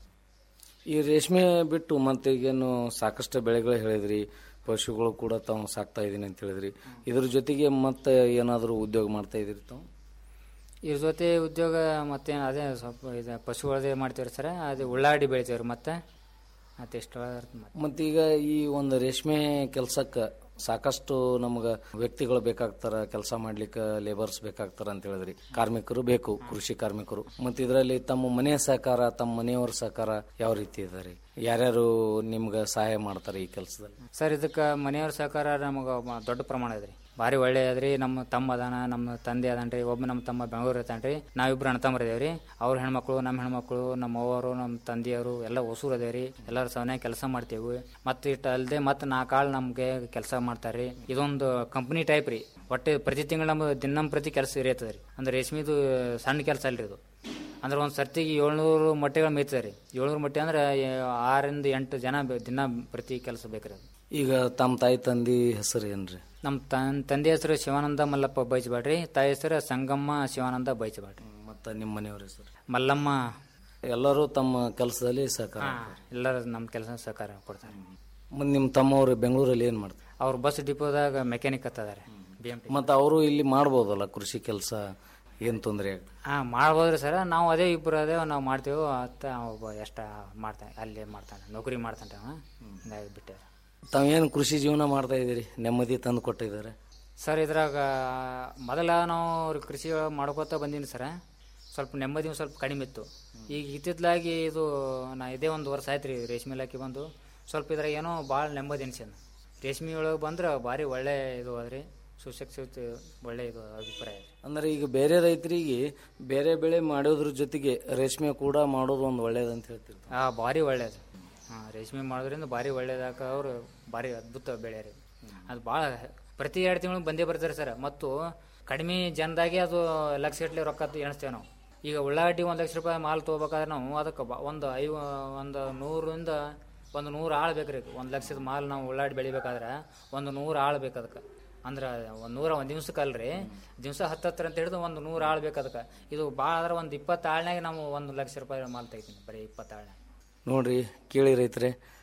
Speaker 3: ಈ ರೇಷ್ಮೆ ಬಿಟ್ಟು ಮತ್ತೆ ಈಗೇನು ಸಾಕಷ್ಟು ಬೆಳೆಗಳು ಹೇಳಿದ್ರಿ ಪಶುಗಳು ಕೂಡ ತಾವು ಸಾಕ್ತಾ ಇದೀನಿ ಅಂತ ಹೇಳಿದ್ರಿ ಇದ್ರ ಜೊತೆಗೆ ಮತ್ತೆ ಏನಾದರೂ ಉದ್ಯೋಗ ಮಾಡ್ತಾ ಇದೀರಿ ತಾವು
Speaker 21: ಇದ್ರ ಜೊತೆ ಉದ್ಯೋಗ ಮತ್ತೆ ಅದೇ ಸ್ವಲ್ಪ ಇದು ಪಶುಗಳದೇ ಮಾಡ್ತೀವಿ ಸರ್ ಅದೇ ಉಳ್ಳಾಗಡ್ಡಿ ಬೆಳಿತೀವ್ರಿ ಮತ್ತೆ ಮತ್ತೆ ಎಷ್ಟು ಮತ್ತೆ
Speaker 3: ಮತ್ತೀಗ ಈ ಒಂದು ರೇಷ್ಮೆ ಕೆಲಸಕ್ಕೆ ಸಾಕಷ್ಟು ನಮ್ಗೆ ವ್ಯಕ್ತಿಗಳು ಬೇಕಾಗ್ತಾರ ಕೆಲಸ ಮಾಡ್ಲಿಕ್ಕೆ ಲೇಬರ್ಸ್ ಬೇಕಾಗ್ತಾರ ಅಂತ ಹೇಳಿದ್ರಿ ಕಾರ್ಮಿಕರು ಬೇಕು ಕೃಷಿ ಕಾರ್ಮಿಕರು ಮತ್ತೆ ಇದರಲ್ಲಿ ತಮ್ಮ ಮನೆಯ ಸಹಕಾರ ತಮ್ಮ ಮನೆಯವರ ಸಹಕಾರ ಯಾವ ರೀತಿ ಇದಾರೆ ಯಾರ್ಯಾರು ನಿಮ್ಗೆ ಸಹಾಯ ಮಾಡ್ತಾರೆ ಈ ಕೆಲಸದಲ್ಲಿ
Speaker 21: ಸರ್ ಇದಕ್ಕೆ ಮನೆಯವ್ರ ಸಹಕಾರ ನಮಗೆ ದೊಡ್ಡ ಪ್ರಮಾಣ ಐತ್ರಿ ಭಾರಿ ಒಳ್ಳೆ ಅದ್ರಿ ನಮ್ಮ ತಮ್ಮ ಅದಾನ ನಮ್ಮ ತಂದೆ ಅದಾನ್ರಿ ಒಬ್ಬ ನಮ್ಮ ತಮ್ಮ ಬೆಂಗಳೂರು ಇರ್ತಾನ್ರಿ ನಾವಿಬ್ರು ಅಣ್ಣ ತಮ್ಮರು ಇದೇವ್ರಿ ಅವ್ರ ಹೆಣ್ಮಕ್ಳು ನಮ್ಮ ಹೆಣ್ಮಕ್ಳು ನಮ್ಮ ಅವ್ವರು ನಮ್ಮ ತಂದೆಯವರು ಎಲ್ಲ ಹೊಸೂರು ಅದೇವ್ರಿ ಎಲ್ಲರೂ ಸವನ್ಯಾಗ ಕೆಲಸ ಮಾಡ್ತೇವೆ ಮತ್ತೆ ಇಟ್ಟು ಅಲ್ಲದೆ ಮತ್ತೆ ನಾಲ್ಕಾಳು ನಮಗೆ ಕೆಲಸ ಮಾಡ್ತಾರ್ರಿ ಇದೊಂದು ಕಂಪ್ನಿ ಟೈಪ್ ರೀ ಒಟ್ಟೆ ಪ್ರತಿ ತಿಂಗಳು ನಮ್ಮ ದಿನ ಪ್ರತಿ ಕೆಲಸ ಇರತ್ತದ ರೀ ಅಂದ್ರೆ ರೇಷ್ಮೆದು ಸಣ್ಣ ಕೆಲಸ ಅಲ್ರಿ ಇದು ಅಂದ್ರೆ ಒಂದು ಸರ್ತಿಗೆ ಏಳ್ನೂರು ಮೊಟ್ಟೆಗಳು ಮೇಯ್ತದೆ ರೀ ಏಳ್ನೂರು ಮೊಟ್ಟೆ ಅಂದ್ರೆ ಆರಿಂದ ಎಂಟು ಜನ ಬೆ- ದಿನ ಪ್ರತಿ ಕೆಲಸ ಬೇಕ್ರಿ ಅದು
Speaker 3: ಈಗ ತಮ್ಮ ತಾಯಿ ತಂದಿ ಹೆಸರು ಏನ್ರಿ
Speaker 21: ನಮ್ಮ ತನ್ ತಂದೆ ಹೆಸರು ಶಿವಾನಂದ ಮಲ್ಲಪ್ಪ ಬೈಚಬಾಡ್ರಿ ತಾಯಿ ಹೆಸರು ಸಂಗಮ್ಮ ಶಿವಾನಂದ ಬೈಚಬಾಡ್ರಿ
Speaker 3: ಮತ್ತೆ ನಿಮ್ಮ ಮನೆಯವ್ರ ಹೆಸರು
Speaker 21: ಮಲ್ಲಮ್ಮ
Speaker 3: ಎಲ್ಲರೂ ತಮ್ಮ ಕೆಲಸದಲ್ಲಿ ಸಹಕಾರ
Speaker 21: ಎಲ್ಲರೂ ನಮ್ಮ ಕೆಲಸ ಸಹಕಾರ ಕೊಡ್ತಾರೆ
Speaker 3: ಮತ್ತೆ ನಿಮ್ಮ ತಮ್ಮವ್ರು ಬೆಂಗಳೂರಲ್ಲಿ ಏನ್ ಮಾಡ್ತಾರೆ
Speaker 21: ಅವ್ರು ಬಸ್ ಡಿಪೋದಾಗ ಮೆಕ್ಯಾನಿಕ್ ಹತ್ತದಾರೆ ಬಿ ಎಂ ಟಿ
Speaker 3: ಮತ್ತೆ ಅವರು ಇಲ್ಲಿ ಮಾಡ್ಬೋದಲ್ಲ ಕೃಷಿ ಕೆಲಸ ಏನ್ ತೊಂದರೆ ಆಗ್ತದೆ
Speaker 21: ಹಾಂ ಮಾಡ್ಬೋದ್ರಿ ಸರ್ ನಾವು ಅದೇ ಇಬ್ಬರು ಅದೇ ನಾವು ಮಾಡ್ತೇವೆ ಅತ್ತ ಒಬ್ಬ ಎಷ್ಟ ಮಾಡ್ತಾನೆ ಅಲ್ಲಿ ಮಾಡ್ತಾನೆ ನೌಕರಿ ಮಾಡ್ತಾನೆ ಅವ ಹಿಂಗಾಗಿ ಬಿಟ್ಟೆ
Speaker 3: ತಾವೇನು ಕೃಷಿ ಜೀವನ ಮಾಡ್ತಾ ಇದ್ದೀರಿ ನೆಮ್ಮದಿ ತಂದು ಕೊಟ್ಟಿದ್ದಾರೆ
Speaker 21: ಸರ್ ಇದ್ರಾಗ ಮೊದಲ ನಾವು ಕೃಷಿ ಮಾಡ್ಕೋತ ಬಂದೀನಿ ಸರ ಸ್ವಲ್ಪ ನೆಮ್ಮದಿ ಒಂದ್ ಸ್ವಲ್ಪ ಕಡಿಮೆ ಇತ್ತು ಈಗ ಇತ್ತಿತ್ತಲಾಗಿ ಇದು ನಾ ಇದೇ ಒಂದು ವರ್ಷ ಆಯ್ತು ರೀ ರೇಷ್ಮೆ ಇಲಾಖೆ ಬಂದು ಸ್ವಲ್ಪ ಇದ್ರಾಗ ಏನೋ ಭಾಳ ನೆಮ್ಮದಿ ಅನ್ಸ್ಯದ ರೇಷ್ಮೆ ಒಳಗೆ ಬಂದ್ರೆ ಭಾರಿ ಒಳ್ಳೆ ಇದು ಅದ್ರಿ ಸುಶಿಕ್ಷಿತ ಒಳ್ಳೆ ಇದು ಅಭಿಪ್ರಾಯ ರೀ
Speaker 3: ಅಂದ್ರೆ ಈಗ ಬೇರೆ ರೈತರಿಗೆ ಬೇರೆ ಬೆಳೆ ಮಾಡೋದ್ರ ಜೊತೆಗೆ ರೇಷ್ಮೆ ಕೂಡ ಮಾಡೋದು ಒಂದು ಒಳ್ಳೇದಂತ ಹೇಳ್ತೀರಿ
Speaker 21: ಆ ಭಾರಿ ಒಳ್ಳೇದು ಹಾಂ ರೇಷ್ಮೆ ಮಾಡೋದ್ರಿಂದ ಭಾರಿ ಒಳ್ಳೇದಾಕ ಅವರು ಭಾರಿ ಅದ್ಭುತ ಬೆಳೆ ರೀ ಅದು ಭಾಳ ಪ್ರತಿ ಎರಡು ತಿಂಗಳು ಬಂದೇ ಬರ್ತಾರೆ ಸರ್ ಮತ್ತು ಕಡಿಮೆ ಜನದಾಗೆ ಅದು ಲಕ್ಷ ಗಟ್ಟಲೆ ರೊಕ್ಕ ಎಣಿಸ್ತೇವೆ ನಾವು ಈಗ ಉಳ್ಳಾಗಡ್ಡಿ ಒಂದು ಲಕ್ಷ ರೂಪಾಯಿ ಮಾಲ್ ತೊಗೋಬೇಕಾದ್ರೆ ನಾವು ಅದಕ್ಕೆ ಬ- ಒಂದು ಐವ ಒಂದು ನೂರಿಂದ ಒಂದು ನೂರು ಆಳು ಬೇಕು ರೀ ಒಂದು ಲಕ್ಷದ ಮಾಲ್ ನಾವು ಉಳ್ಳಾಗಡ್ಡಿ ಬೆಳಿಬೇಕಾದ್ರೆ ಒಂದು ನೂರು ಆಳು ಬೇಕು ಅದಕ್ಕೆ ಅಂದ್ರೆ ಒಂದು ನೂರ ಒಂದು ದಿವ್ಸಕ್ಕೆ ಅಲ್ರಿ ದಿವಸ ಹತ್ತತ್ರ ಅಂತ ಹಿಡಿದು ಒಂದು ನೂರು ಆಳು ಬೇಕು ಅದಕ್ಕೆ ಇದು ಭಾಳ ಅಂದ್ರೆ ಒಂದು ಇಪ್ಪತ್ತು ಆಳ್ನಾಗ ನಾವು ಒಂದು ಲಕ್ಷ ರೂಪಾಯಿ ಮಾಲ್ ತೆಗಿತೀನಿ ಬರೀ ಇಪ್ಪತ್ತು ಆಳ್ನಾಗ
Speaker 3: ನೋಡ್ರಿ ಕೇಳಿ ರೈತರೆ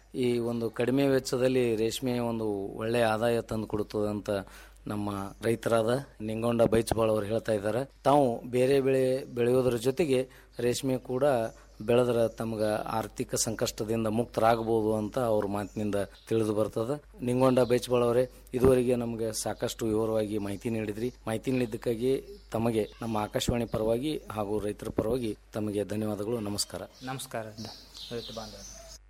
Speaker 3: ಈ ಒಂದು ಕಡಿಮೆ ವೆಚ್ಚದಲ್ಲಿ ರೇಷ್ಮೆ ಒಂದು ಒಳ್ಳೆಯ ಆದಾಯ ತಂದು ಕೊಡುತ್ತದೆ ಅಂತ ನಮ್ಮ ರೈತರಾದ ನಿಂಗೊಂಡ ಬೈಚಬಾಳ್ ಅವರು ಹೇಳ್ತಾ ಇದ್ದಾರೆ ತಾವು ಬೇರೆ ಬೆಳೆ ಬೆಳೆಯೋದ್ರ ಜೊತೆಗೆ ರೇಷ್ಮೆ ಕೂಡ ಬೆಳೆದ್ರ ತಮ್ಗ ಆರ್ಥಿಕ ಸಂಕಷ್ಟದಿಂದ ಮುಕ್ತರಾಗಬಹುದು ಅಂತ ಅವ್ರ ಮಾತಿನಿಂದ ತಿಳಿದು ಬರ್ತದ ನಿಂಗೊಂಡ ಬೈಚಬಾಳ್ ಅವರೇ ಇದುವರೆಗೆ ನಮಗೆ ಸಾಕಷ್ಟು ವಿವರವಾಗಿ ಮಾಹಿತಿ ನೀಡಿದ್ರಿ ಮಾಹಿತಿ ನೀಡಿದ್ದಕ್ಕಾಗಿ ತಮಗೆ ನಮ್ಮ ಆಕಾಶವಾಣಿ ಪರವಾಗಿ ಹಾಗೂ ರೈತರ ಪರವಾಗಿ ತಮಗೆ ಧನ್ಯವಾದಗಳು ನಮಸ್ಕಾರ
Speaker 21: ನಮಸ್ಕಾರ ರೈತ ಬಾಂಧವ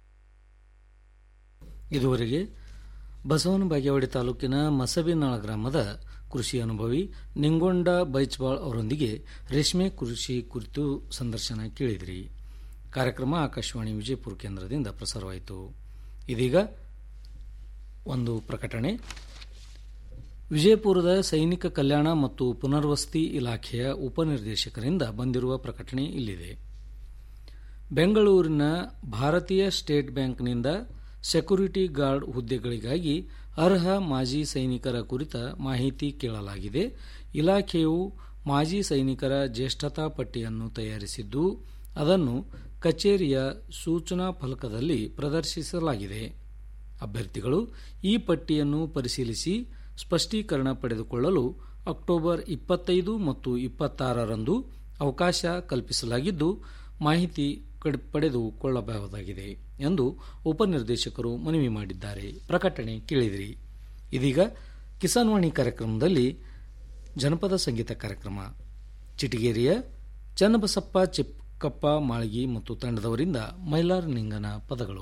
Speaker 3: ಇದುವರೆಗೆ ಬಸವನ ಬಾಗೇವಾಡಿ ತಾಲೂಕಿನ ಮಸಬಿನಾಳ ಗ್ರಾಮದ ಕೃಷಿ ಅನುಭವಿ ನಿಂಗೊಂಡ ಬೈಚ್ಬಾಳ್ ಅವರೊಂದಿಗೆ ರೇಷ್ಮೆ ಕೃಷಿ ಕುರಿತು ಸಂದರ್ಶನ ಕೇಳಿದ್ರಿ ಕಾರ್ಯಕ್ರಮ ಆಕಾಶವಾಣಿ ವಿಜಯಪುರ ಕೇಂದ್ರದಿಂದ ಪ್ರಸಾರವಾಯಿತು ಇದೀಗ ಒಂದು ಪ್ರಕಟಣೆ ವಿಜಯಪುರದ ಸೈನಿಕ ಕಲ್ಯಾಣ ಮತ್ತು ಪುನರ್ವಸತಿ ಇಲಾಖೆಯ ಉಪನಿರ್ದೇಶಕರಿಂದ ಬಂದಿರುವ ಪ್ರಕಟಣೆ ಇಲ್ಲಿದೆ ಬೆಂಗಳೂರಿನ ಭಾರತೀಯ ಸ್ಟೇಟ್ ಬ್ಯಾಂಕ್ನಿಂದ ಸೆಕ್ಯೂರಿಟಿ ಗಾರ್ಡ್ ಹುದ್ದೆಗಳಿಗಾಗಿ ಅರ್ಹ ಮಾಜಿ ಸೈನಿಕರ ಕುರಿತ ಮಾಹಿತಿ ಕೇಳಲಾಗಿದೆ ಇಲಾಖೆಯು ಮಾಜಿ ಸೈನಿಕರ ಜ್ಯೇಷ್ಠತಾ ಪಟ್ಟಿಯನ್ನು ತಯಾರಿಸಿದ್ದು ಅದನ್ನು ಕಚೇರಿಯ ಸೂಚನಾ ಫಲಕದಲ್ಲಿ ಪ್ರದರ್ಶಿಸಲಾಗಿದೆ ಅಭ್ಯರ್ಥಿಗಳು ಈ ಪಟ್ಟಿಯನ್ನು ಪರಿಶೀಲಿಸಿ ಸ್ಪಷ್ಟೀಕರಣ ಪಡೆದುಕೊಳ್ಳಲು ಅಕ್ಟೋಬರ್ ಇಪ್ಪತ್ತೈದು ಮತ್ತು ಇಪ್ಪತ್ತಾರರಂದು ಅವಕಾಶ ಕಲ್ಪಿಸಲಾಗಿದ್ದು ಮಾಹಿತಿ ಪಡೆದುಕೊಳ್ಳಬಹುದಾಗಿದೆ ಎಂದು ಉಪನಿರ್ದೇಶಕರು ಮನವಿ ಮಾಡಿದ್ದಾರೆ ಪ್ರಕಟಣೆ ಕೇಳಿದಿರಿ ಇದೀಗ ಕಿಸಾನ್ ವಾಣಿ ಕಾರ್ಯಕ್ರಮದಲ್ಲಿ ಜನಪದ ಸಂಗೀತ ಕಾರ್ಯಕ್ರಮ ಚಿಟಿಗೇರಿಯ ಚನ್ನಬಸಪ್ಪ ಚಿಕ್ಕಪ್ಪ ಮಾಳ್ಗಿ ಮತ್ತು ತಂಡದವರಿಂದ ಮೈಲಾರ್ ನಿಂಗನ ಪದಗಳು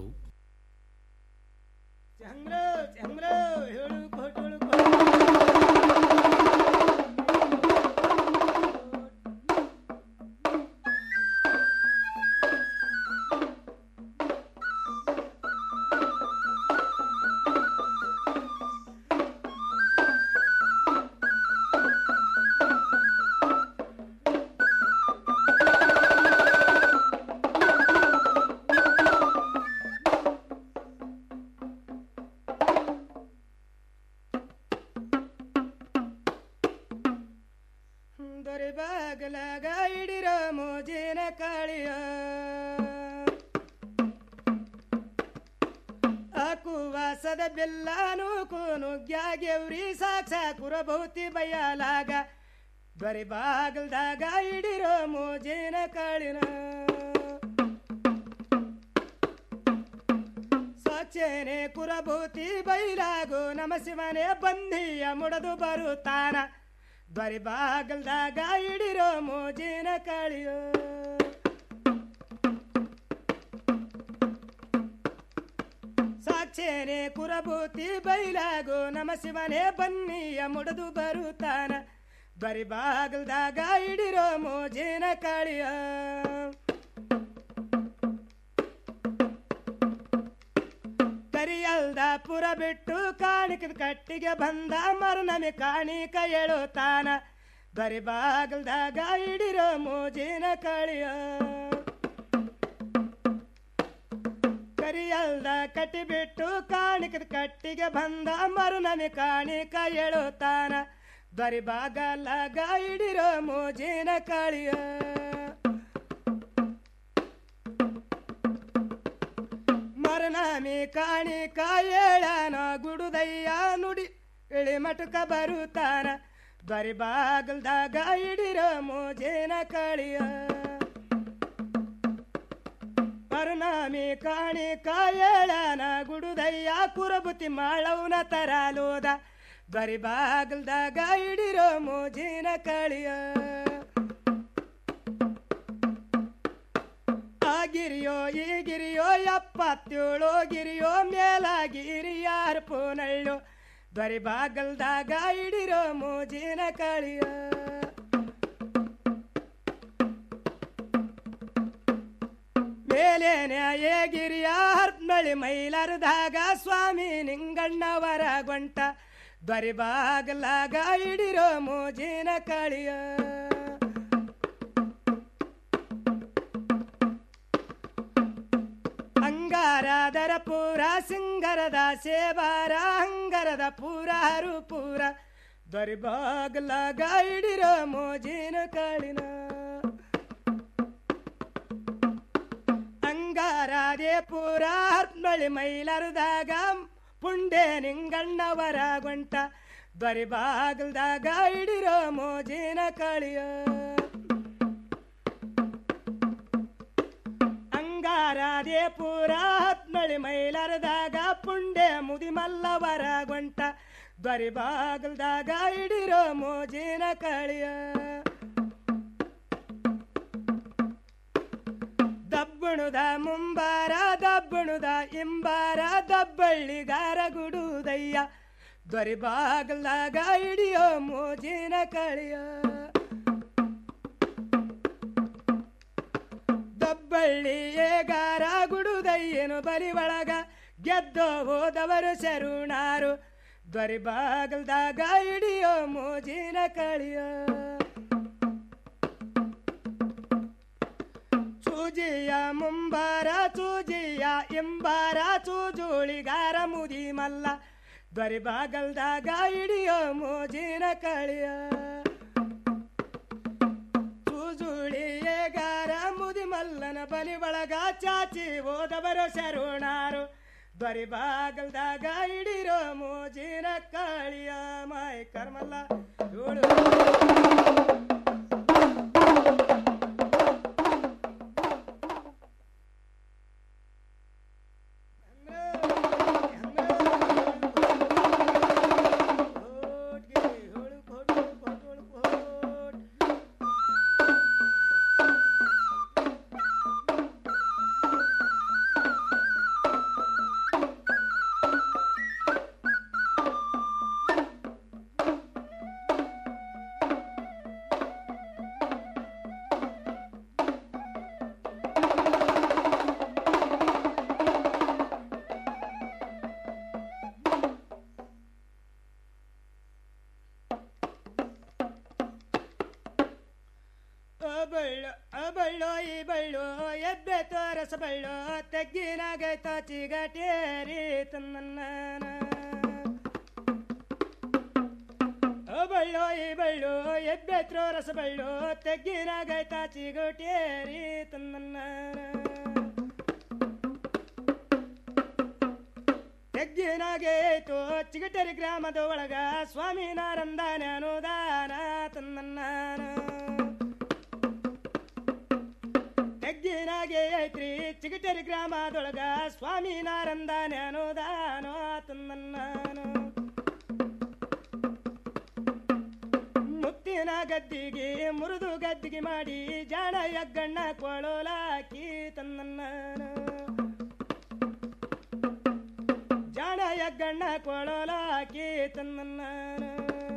Speaker 17: ಚಂಗ್ರ ಚಂಗ್ರ ಹೇಳು ಕೊಟ್ಟಳು ದೊರೆ ಬಾಗಲಾಗ ಇಡಿರೋ ಮೋಜಿನ ಕಾಳಿಯ ಅಕುವಾಸದ ಬೆಲ್ಲಾನು ಕೂನು ಗ್ಯಾಗೆವ್ರಿ ಸಾಕ್ಷ ಕುರಬಹುತಿ ಬಯ್ಯಲಾಗ ದೊರೆ ಬಾಗಲ್ದಾಗ ಇಡಿರೋ ಮೋಜಿನ ಕಾಳಿನ ಸ್ವಚ್ಛನೆ ಕುರಭೂತಿ ಬೈಲಾಗು ನಮ ಶಿವನೇ ಬಂಧಿಯ ಮುಡದು ಬರುತ್ತಾನ ಬರಿ ಬಾಗಲ್ದಾಗ ಇಡಿರೋ ಮೋಜಿನ ಕಾಳಿಯೋ ಸಾಕ್ಷೇನೆ ಕುರಭೂತಿ ಬೈಲಾಗು ನಮ ಶಿವನೇ ಬನ್ನಿಯ ಮುಡದು ಬರುತ್ತಾನ ಬರಿ ಬಾಗಲ್ದಾಗ ಇಡಿರೋ ಮೋಜಿನ ಕಾಳಿಯ ಕರಿಯಲ್ದ ಪುರ ಬಿಟ್ಟು ಕಾಣಿಕದ ಕಟ್ಟಿಗೆ ಬಂದ ಮರುನಮೆ ಕಾಣಿಕ ಹೇಳುತ್ತಾನ ಬರಿ ಬಾಗಲ್ದಾಗ ಇಡಿರೋ ಮೋಜಿನ ಕಾಳಿಯ ಕರಿಯಲ್ದ ಕಟ್ಟಿ ಬಿಟ್ಟು ಕಾಣಿಕದ ಕಟ್ಟಿಗೆ ಬಂದ ಮರುನಮೆ ಕಾಣಿಕ ಹೇಳುತ್ತಾನ ಬರಿ ಬಾಗಲಾಗ ಇಡಿರೋ ಮೋಜಿನ ಕಾಳಿಯ ಮರನಾಮಿ ಕಾಣಿ ಕಾಯೇಳನ ಗುಡುದಯ್ಯ ನುಡಿ ಇಳಿ ಮಟಕ ಬರುತ್ತಾನ ಬರಿ ಬಾಗಲ್ದಾಗ ಇಡಿರೋ ಮೋಜೇನ ಕಾಳಿಯ ಮರನಾಮಿ ಕಾಣಿ ಕಾಯೇಳನ ಗುಡುದಯ್ಯ ಕುರಬುತಿ ಮಾಳವನ ತರಾಲೋದ ಬರಿ ಬಾಗಲ್ದಾಗ ಇಡಿರೋ ಮೋಜಿನ ಕಾಳಿಯ ಆ ಗಿರಿಯೋ ಈ ಗಿರಿಯೋ ಎಪ್ಪತ್ತೇಳು ಗಿರಿಯೋ ಮೇಲಾಗಿರಿ ಯಾರು ಪೂನಳ್ಳು ಬರಿ ಬಾಗಲ್ದಾಗ ಇಡಿರೋ ಮೋಜಿನ ಕಾಳಿಯ ಮೇಲೇನೆ ಏ ಗಿರಿಯ ಹರ್ಪನಳಿ ಮೈಲಾರದಾಗ ಸ್ವಾಮಿ ನಿಂಗಣ್ಣವರ ಗೊಂಟ ಬರಿ ಬಾಗಲಾಗ ಇಡಿರೋ ಮೋಜಿನ ಕಾಳಿಯ ಅಂಗಾರದರ ಪೂರ ಸಿಂಗರದ ಸೇವಾರ ಹಂಗರದ ಪೂರ ಹರು ಪೂರ ದೊರಿ ಬಾಗಲಾಗ ಇಡಿರೋ ಮೋಜಿನ ಕಾಳಿನ ಅಂಗಾರ ಅಂಗಾರಾದೆ ಪೂರ ಹತ್ಮಳಿ ಮೈಲರದಾಗ ಪುಂಡೆ ನಿಂಗಣ್ಣವರ ಗುಂಟ ದೊರೆ ಬಾಗಲ್ದಾಗ ಹಿಡಿರೋ ಮೋಜಿನ ಕಳಿಯ ಅಂಗಾರಾದೆ ಪೂರ ಹತ್ಮಳಿ ಮೈಲರದಾಗ ಪುಂಡೆ ಮುದಿ ಮಲ್ಲವರ ಗುಂಟ ದೊರೆ ಬಾಗಲ್ದಾಗ ಹಿಡಿರೋ ಮೋಜಿನ ಕಳಿಯ ದಬ್ಬುಣುದ ಮುಂಬಾರ ದಬ್ಬುಣುದ ಇಂಬಾರ ದಬ್ಬಳ್ಳಿಗಾರ ಗುಡುದಯ್ಯ ದೊರೆ ಬಾಗಲ್ದಾಗ ಹಿಡಿಯೋ ಮೋಜಿನ ಕಳಿಯ ದಬ್ಬಳ್ಳಿಯೇಗಾರ ಗುಡುದಯ್ಯನು ಬಲಿ ಒಳಗ ಗೆದ್ದೋ ಹೋದವರು ಶರಣಾರು ದೊರೆ ಬಾಗಲ್ದಾಗ ಹಿಡಿಯೋ ಮೋಜಿನ ಕಳಿಯ ಚೂಜಿಯ ಮುಂಬಾರ ಚೂಜಿಯ ಇಂಬಾರ ಚೂಜುಳಿಗಾರ ಮುದಿ ಮಲ್ಲ ದೊರೆ ಬಾಗಲ್ದಾಗ ಹಿಡಿಯೋ ಮೋಜಿನ ಕಳಿಯ ಚೂಜುಳಿಯೇಗಾರ ಮುದಿ ಮಲ್ಲನ ಬಲಿ ಒಳಗ ಚಾಚಿ ಹೋದವರು ಶರಣಾರು ದೊರೆ ಬಾಗಲ್ದಾಗ ಹಿಡಿರೋ ಮೋಜಿನ ಕಾಳಿಯ ಮಾಯ ಕರ್ಮಲ್ಲ ಏಳು ಬಳ್ಳು ಬಳ್ಳು ಈ ಬಳ್ಳು ಎಬ್ಬೆ ತೋರಸ ಬಳ್ಳು ತೆಗ್ಗಿನಾಗೈತ ಚಿಗಟೇರಿ ತನ್ನ ಬಳ್ಳು ಈ ಬಳ್ಳು ಎಬ್ಬೆ ತೋರಸ ಬಳ್ಳು ತೆಗ್ಗಿನಾಗೈತ ಚಿಗಟೇರಿ ತನ್ನ ತೆಗ್ಗಿನಾಗೈತು ಚಿಗಟೇರಿ ಗ್ರಾಮದ ಒಳಗ ಸ್ವಾಮಿ ನಾರಂದಾನ ಅನುದಾನ ತನ್ನ ತೆಗ್ಗಿನಾಗೆ ಐತ್ರಿ ಚಿಗಟೇರಿ ಗ್ರಾಮದೊಳಗ ಸ್ವಾಮಿ ನಾರಂದಾನ ಅನುದಾನ ತನ್ನನ್ನಾನು ಮುತ್ತಿನ ಗದ್ದಿಗೆ ಮುರಿದು ಗದ್ದಿಗೆ ಮಾಡಿ ಜಾಣ ಯಗ್ಗಣ್ಣ ಕೊಳೋಲಾಕಿ ತನ್ನನ್ನಾನು ಜಾಣ ಯಗ್ಗಣ್ಣ ಕೊಳೋಲಾಕಿ ತನ್ನನ್ನಾನು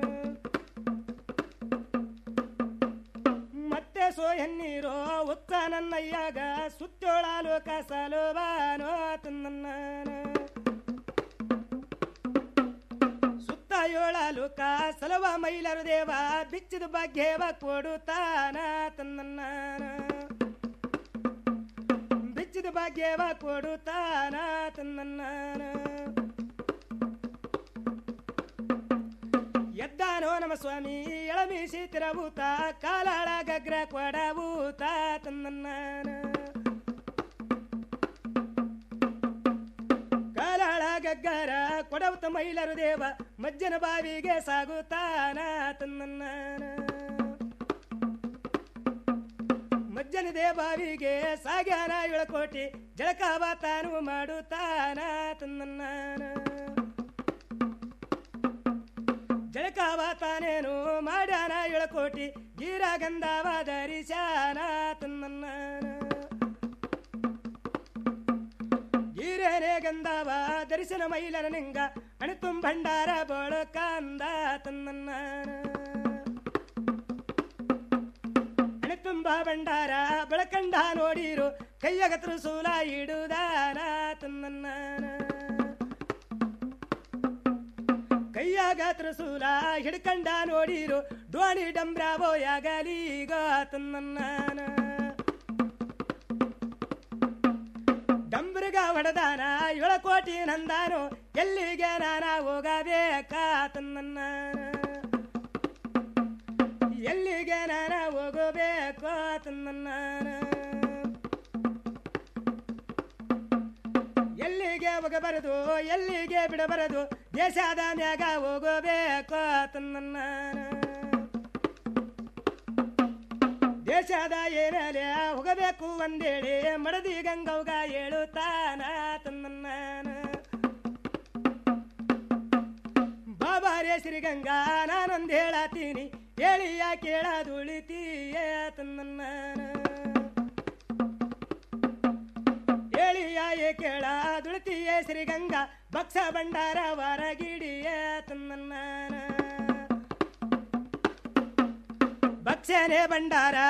Speaker 17: ಮತ್ತೆ ಸೋಯನ್ನೀರೋ ಉತ್ತ ನನ್ನಯ್ಯಾಗ ಸುತ್ತೋಳಾಲು ಕಸಲು ಬಾನೋ ತನ್ನ ಸುತ್ತ ಏಳಾಲು ಕಸಲವ ಮೈಲರು ದೇವ ಬಿಚ್ಚಿದ ಬಗ್ಗೆವ ಕೊಡುತ್ತಾನ ತನ್ನ ಬಿಚ್ಚಿದ ಬಗ್ಗೆವ ಕೊಡುತ್ತಾನ ತನ್ನ ಎದ್ದಾನೋ ನಮ್ಮ ಸ್ವಾಮಿ ಎಳಮೀಸಿ ತಿರಬೂತ ಕಾಲಾಳ ಗಗ್ರ ಕೊಡಬೂತ ತನ್ನ ಕಾಲಾಳ ಗಗ್ಗರ ಕೊಡಬೂತ ಮೈಲರು ದೇವ ಮಜ್ಜನ ಬಾವಿಗೆ ಸಾಗುತ್ತಾನ ತನ್ನ ಮಜ್ಜನ ದೇವಾವಿಗೆ ಸಾಗ್ಯಾನ ಏಳಕೋಟಿ ಜಳಕಾವ ತಾನು ಮಾಡುತ್ತಾನ ತನ್ನ ಜಳಕಾವ ತಾನೇನು ಮಾಡ್ಯಾನ ಏಳಕೋಟಿ ಗೀರ ಗಂಧವ ಧರಿಸ್ಯಾನ ತನ್ನ ಗೀರೇನೆ ಗಂಧವ ಧರಿಸನ ಮೈಲನ ನಿಂಗ ಅಣತುಂ ಭಂಡಾರ ಬಳಕಂದ ತನ್ನ ಅಣತುಂಬ ಭಂಡಾರ ಬಳಕಂಡ ನೋಡಿರು ಕೈಯಗ ತ್ರಿಶೂಲ ಇಡುದಾನ ತನ್ನ ಕೈಯಾಗ ತ್ರಿಶೂಲ ಹಿಡ್ಕಂಡ ನೋಡಿರು ಡೋಣಿ ಡಂಬ್ರಾವೋ ಯಾಗಲೀಗ ತನ್ನ ಡಂಬ್ರಿಗ ಹೊಡೆದಾನ ಏಳಕೋಟಿ ನಂದಾನು ಎಲ್ಲಿಗೆ ನಾನ ಹೋಗಬೇಕಾ ತನ್ನ ಎಲ್ಲಿಗೆ ನಾನ ಹೋಗಬೇಕು ತನ್ನ ಎಲ್ಲಿಗೆ ಹೋಗಬಾರದು ಎಲ್ಲಿಗೆ ಬಿಡಬಾರದು ದೇಶದ ಮ್ಯಾಗ ಹೋಗಬೇಕು ತನ್ನ ದೇಶದ ಏರಲೆ ಹೋಗಬೇಕು ಒಂದೇಳಿ ಮಡದಿ ಗಂಗವ್ಗ ಹೇಳುತ್ತಾನ ತನ್ನ ಬಾಬಾರೇ ಶ್ರೀಗಂಗಾ ನಾನೊಂದ್ ಹೇಳತ್ತೀನಿ ಹೇಳಿಯ ಕೇಳದುಳಿತೀಯ ತನ್ನ ಹೇಳಿಯ ಏ ಕೇಳ ದುಳಿತೀಯ ಶ್ರೀಗಂಗಾ ಭಕ್ಸ ಭಂಡಾರ ಹೊರಗಿಡಿಯ ತನ್ನ ಭಕ್ಸನೆ ಭಂಡಾರ